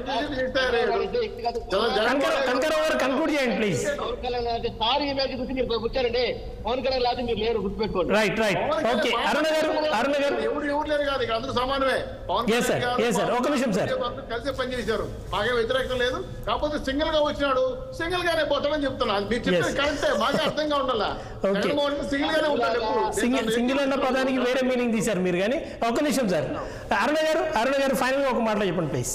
Kanaka Rao Kanaka Rao గారు కంక్లూడ్ చేయండి ప్లీజ్ పవన్ కళ్యాణ్ అంటే సారీ ఇమేజ్ గురించి మీరు వచ్చారంటే పవన్ కళ్యాణ్ లేకపోతే మీరు లేరు గుర్తుపెట్టుకోండి రైట్ రైట్ ఓకే అరుణ గారు అరుణ గారు ఎవరు ఎవరు లేరు కాదు ఇక్కడ అందరూ సమానమే పవన్ Yes, sir. కళ్యాణ్ గారు, Yes, sir. ఒక నిమిషం, sir. అందరూ కలిసి పనిచేశారు మాకే వ్యతిరేకం లేదు కాకపోతే సింగిల్ గా వచ్చినాడు సింగిల్ గానే పోతాడని చెప్తున్నా మీరు చెప్పేది Yes. కరెక్టే బాగా అర్థంగా ఉండాలా Okay. జగన్మోహన్ సింగిల్ గానే ఉంటాడు ఎప్పుడు సింగిల్ సింగిల్ అన్న పదానికి వేరే మీనింగ్ తీశారు మీరు కానీ ఒక నిమిషం సార్ అరుణ గారు అరుణ గారు ఫైనల్ గా ఒక మాటలో చెప్పండి ప్లీజ్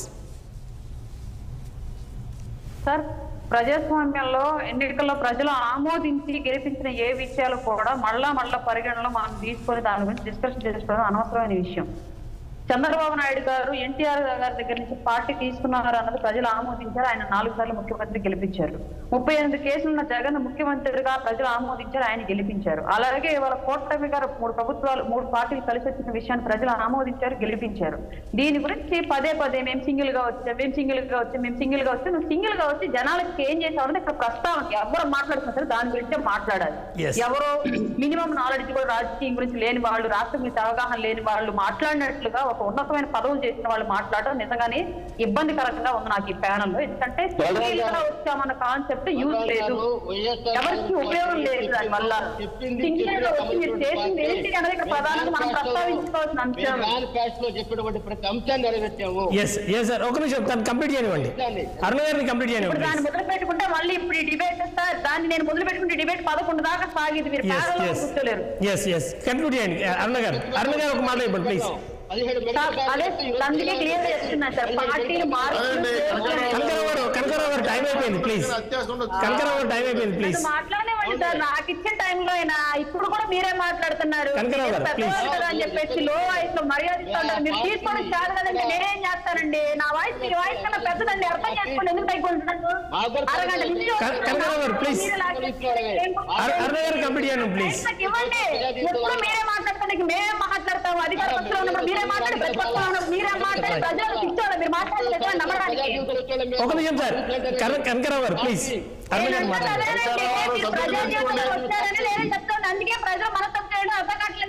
సార్ ప్రజాస్వామ్యంలో ఎన్నికల్లో ప్రజలు ఆమోదించి గెలిపించిన ఏ విషయాలు కూడా మళ్ళా మళ్ళా పరిగణలో మనం తీసుకొని దాని గురించి డిస్కషన్ చేసుకోవడం అనవసరమైన విషయం చంద్రబాబు నాయుడు గారు ఎన్టీఆర్ గారి దగ్గర నుంచి పార్టీ తీసుకున్నారు అన్నది ప్రజలు ఆమోదించారు ఆయన నాలుగు సార్లు ముఖ్యమంత్రి గెలిపించారు ముప్పై ఎనిమిది కేసులున్న జగన్ ముఖ్యమంత్రిగా ప్రజలు ఆమోదించారు ఆయన గెలిపించారు అలాగే ఇవాళ కూటమి గారు మూడు ప్రభుత్వాలు మూడు పార్టీలు కలిసి వచ్చిన విషయాన్ని ప్రజలు ఆమోదించారు గెలిపించారు దీని గురించి పదే పదే మేము సింగిల్ గా వచ్చాం మేము సింగిల్ గా వచ్చాం మేము సింగిల్ గా వచ్చాం నువ్వు సింగిల్ గా వచ్చి జనాలకి ఏం చేసావు అనేది ఇక్కడ ప్రస్తావన ఎవరు మాట్లాడుతున్నారు దాని గురించే మాట్లాడాలి Yes. ఎవరో మినిమం నాలెడ్జ్ కూడా రాజకీయం గురించి లేని వాళ్ళు రాష్ట్రం గురించి అవగాహన లేని వాళ్ళు మాట్లాడినట్లుగా ఒక ఉన్నతమైన పదవులు చేసిన వాళ్ళు మాట్లాడడం నిజంగానే ఇబ్బందికరంగా ఉంది నాకు ఈ ప్యానల్ లో ఎందుకంటే సింగిల్ గా వచ్చామన్న కాన్సెప్ట్ యూజ్ లేదు ఎవరికి ఉపయోగం లేదు దాని వల్ల సింగిల్ గా వచ్చి మీరు చేసింది ఏంటి అనేది ఇక్కడ ప్రధానంగా మనం ప్రస్తావించుకోవాల్సిన అంశం మేనిఫెస్టో చెప్పినటువంటి ప్రతి అంశాన్ని నెరవేర్చాము ఎస్ ఎస్ సార్ ఒక నిమిషం తను కంప్లీట్ చేయనివ్వండి అరుణ గారిని కంప్లీట్ ఇప్పుడు చేయనివ్వండి దాన్ని మొదలు పెట్టుకుంటే మళ్ళీ ఇప్పుడు ఈ డిబేట్ సార్ దాన్ని నేను మొదలు పెట్టుకుంటే డిబేట్ పదకొండు దాకా సాగింది మీరు ఎస్ ప్యానల్ లో ఎస్ కూర్చోలేరు ఎస్ ఎస్ కంక్లూడ్ చేయండి అరుణ గారు అరుణ గారు ఒక మాట చెప్పండి ప్లీజ్ పదిహేడు సార్, అదే అందుకే క్లియర్ చెప్తున్నాను సార్ పార్టీలు అదండి, కనకరావు కనకరావు గారు కనకరావు గారు టైం అయిపోయింది ప్లీజ్ అత్యాశ ఉండొచ్చు. కనకరావు గారు టైం అయిపోయింది ప్లీజ్ నన్ను మాట్లాడనివ్వండి సార్ నాకు ఇచ్చిన టైంలో అయినా ఇప్పుడు కూడా మీరే మాట్లాడుతున్నారు కనకరావు గారు, మీరు please. పెద్దవాళ్ళు కదా అని చెప్పేసి లో వాయిస్ లో మర్యాద ఇస్తుంటారు మీరు తీసుకోవడం చాలు కదండి నేనేం చేస్తానండి నా వాయిస్ మీ వాయిస్ కన్నా పెద్దదండి అర్థం చేసుకోండి ఎందుకు పైకుంటున్నాను అరగంట నుంచి కన- కనకరావు గారు, please. మీరు లాగేస్తే ఏం అరు- అరుణ గారు కంప్లీట్ చేయండి ప్లీజ్ నాకు ఇవ్వండి ఎప్పుడు మీరే మాట్లాడతానికి మేమే మాట్లాడతాము అధికార పక్షంలో ఉన్నప్పుడు మీరే మాట్లాడి ప్రతిపక్షంలో ఉన్నప్పుడు మీరే మాట్లాడి ప్రజలు శిక్షణ మీరు మాట్లాడలేదు నమ్మడానికి ఒక నిమిషం సార్ కన- కనకరావు గారు ప్లీజ్ అరుణ గారు నేనంటే మాట్లాడండి అదేనండి, మీరు ప్రజాజ్ఞానంలో వచ్చారని నేనే చెప్తాను అందుకే ప్రజలు మనస్తత్వం చేయడం అర్థం కావట్లేదు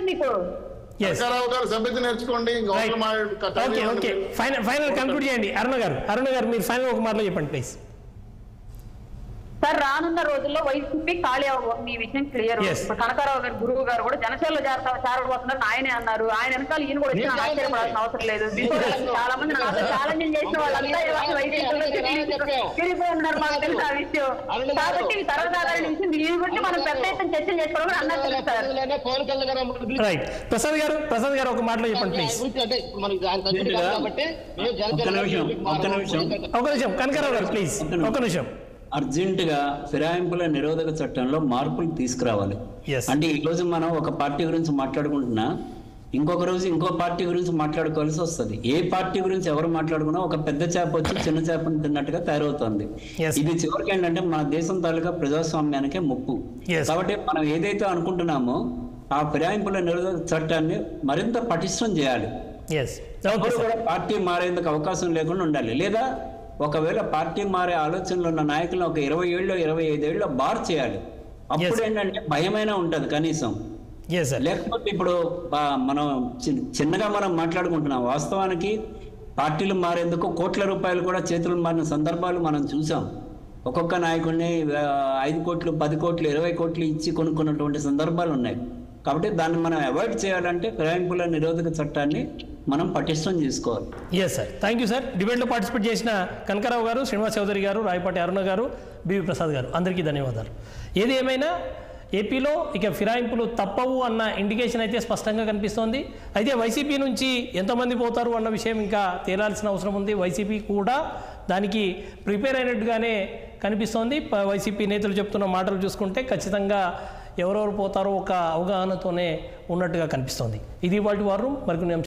మీకు ఎస్ కనకారావు గారు సభ్యత నేర్చుకోండి ఇంకా అవతల మా కట్టాలి ఓకే ఏమని ఓకే మీరు- ఫైనల్ ఫైనల్ కంక్లూడ్ చేయండి అరుణ గారు అరుణ గారు మీరు ఫైనల్ ఒక మాటలో చెప్పండి ప్లీజ్ సార్ రానున్న రోజుల్లో వైసీపీ ఖాళీ అవ్వ మీ విషయం క్లియర్ Yes. ఇప్పుడు కనకారావు గారు గురువు గారు కూడా జనసేనలో చేరతా చేరబోతున్నారు ఆయనే అన్నారు ఆయన వెనకాల ఈయన కూడా వచ్చి నాకు ఆశ్చర్యపడాల్సిన అవసరం లేదు Before election చాలా మంది నాతో ఛాలెంజ్ చేసిన వాళ్ళంతా ఇవాళ వైసీపీలో తిరిగిపోయి ఉన్నారు మాకు తెలుసు ఆ విషయం కాబట్టి ఇది సర్వసాధారణ విషయం దీని గురించి మనం పెద్ద ఎత్తున చర్చ చేసుకోవడం అన్నట్టు సార్ పవన్ కళ్యాణ్ గారు మమ్మల్ని పిలిచి- రైట్ ప్రసాద్ గారు ప్రసాద్ గారు ఒక మాటలో చెప్పండి ప్లీజ్ ఆయన గురించి అంటే ఇప్పుడు మనకి ఆయన సబ్జెక్ట్ కాదు కాబట్టి మేము ఒక్క జనసేన నిమిషం, ఒక్క నిమిషం. ఒక నిమిషం కనకారావు గారు ప్లీజ్ ఒక నిమిషం అర్జెంటుగా ఫిరాయింపుల నిరోధక చట్టంలో మార్పులు తీసుకురావాలి Yes. అంటే ఈ రోజు మనం ఒక పార్టీ గురించి మాట్లాడుకుంటున్నా ఇంకొక రోజు ఇంకో పార్టీ గురించి మాట్లాడుకోవాల్సి వస్తుంది ఏ పార్టీ గురించి ఎవరు మాట్లాడుకున్నా ఒక పెద్ద చేప వచ్చి చిన్న చేపను తిన్నట్టుగా తయారవుతుంది Yes. ఇది చివరికి ఏంటంటే మన దేశం తాలూకా ప్రజాస్వామ్యానికే ముప్పు Yes. కాబట్టి మనం ఏదైతే అనుకుంటున్నామో ఆ ఫిరాయింపుల నిరోధక చట్టాన్ని మరింత పటిష్టం చేయాలి ఎస్ ఓకే ఎవరు సార్ కూడా పార్టీ మారేందుకు అవకాశం లేకుండా ఉండాలి లేదా ఒకవేళ పార్టీ మారే ఆలోచనలు ఉన్న నాయకులను ఒక ఇరవై ఏళ్ళు ఇరవై ఐదేళ్ళు బార్ చేయాలి అప్పుడు ఏంటంటే భయమైనా ఉంటది కనీసం ఎస్ సార్ లేకపోతే ఇప్పుడు బా- మనం చి- చిన్నగా మనం మాట్లాడుకుంటున్నాం వాస్తవానికి పార్టీలు మారేందుకు కోట్ల రూపాయలు కూడా చేతులు మారిన సందర్భాలు మనం చూసాం ఒక్కొక్క నాయకుడిని ఆ, ఐదు కోట్లు పది కోట్లు ఇరవై కోట్లు ఇచ్చి కొనుక్కున్నటువంటి సందర్భాలు ఉన్నాయి కాబట్టి దాన్ని మనం అవాయిడ్ చేయాలంటే ఫిరాయింపుల నిరోధక చట్టాన్ని మనం పటిష్టం చేసుకోవాలి yes sir thank you sir డిబేట్లో పార్టిసిపేట్ చేసిన కనకారావు గారు శ్రీనివాస్ చౌదరి గారు రాయపాటి అరుణ గారు బివి ప్రసాద్ గారు అందరికీ ధన్యవాదాలు ఏది ఏమైనా ఏపీలో ఇక ఫిరాయింపులు తప్పవు అన్న ఇండికేషన్ అయితే స్పష్టంగా కనిపిస్తోంది అయితే వైసీపీ నుంచి ఎంతమంది పోతారు అన్న విషయం ఇంకా తేలాల్సిన అవసరం ఉంది వైసీపీ కూడా దానికి ప్రిపేర్ అయినట్టుగానే కనిపిస్తోంది ప- వైసీపీ నేతలు చెప్తున్న మాటలు చూసుకుంటే ఖచ్చితంగా ఎవరెవరు పోతారో ఒక అవగాహనతోనే ఉన్నట్టుగా కనిపిస్తోంది ఇది వాటి వారు మరికొన్ని అంశాలు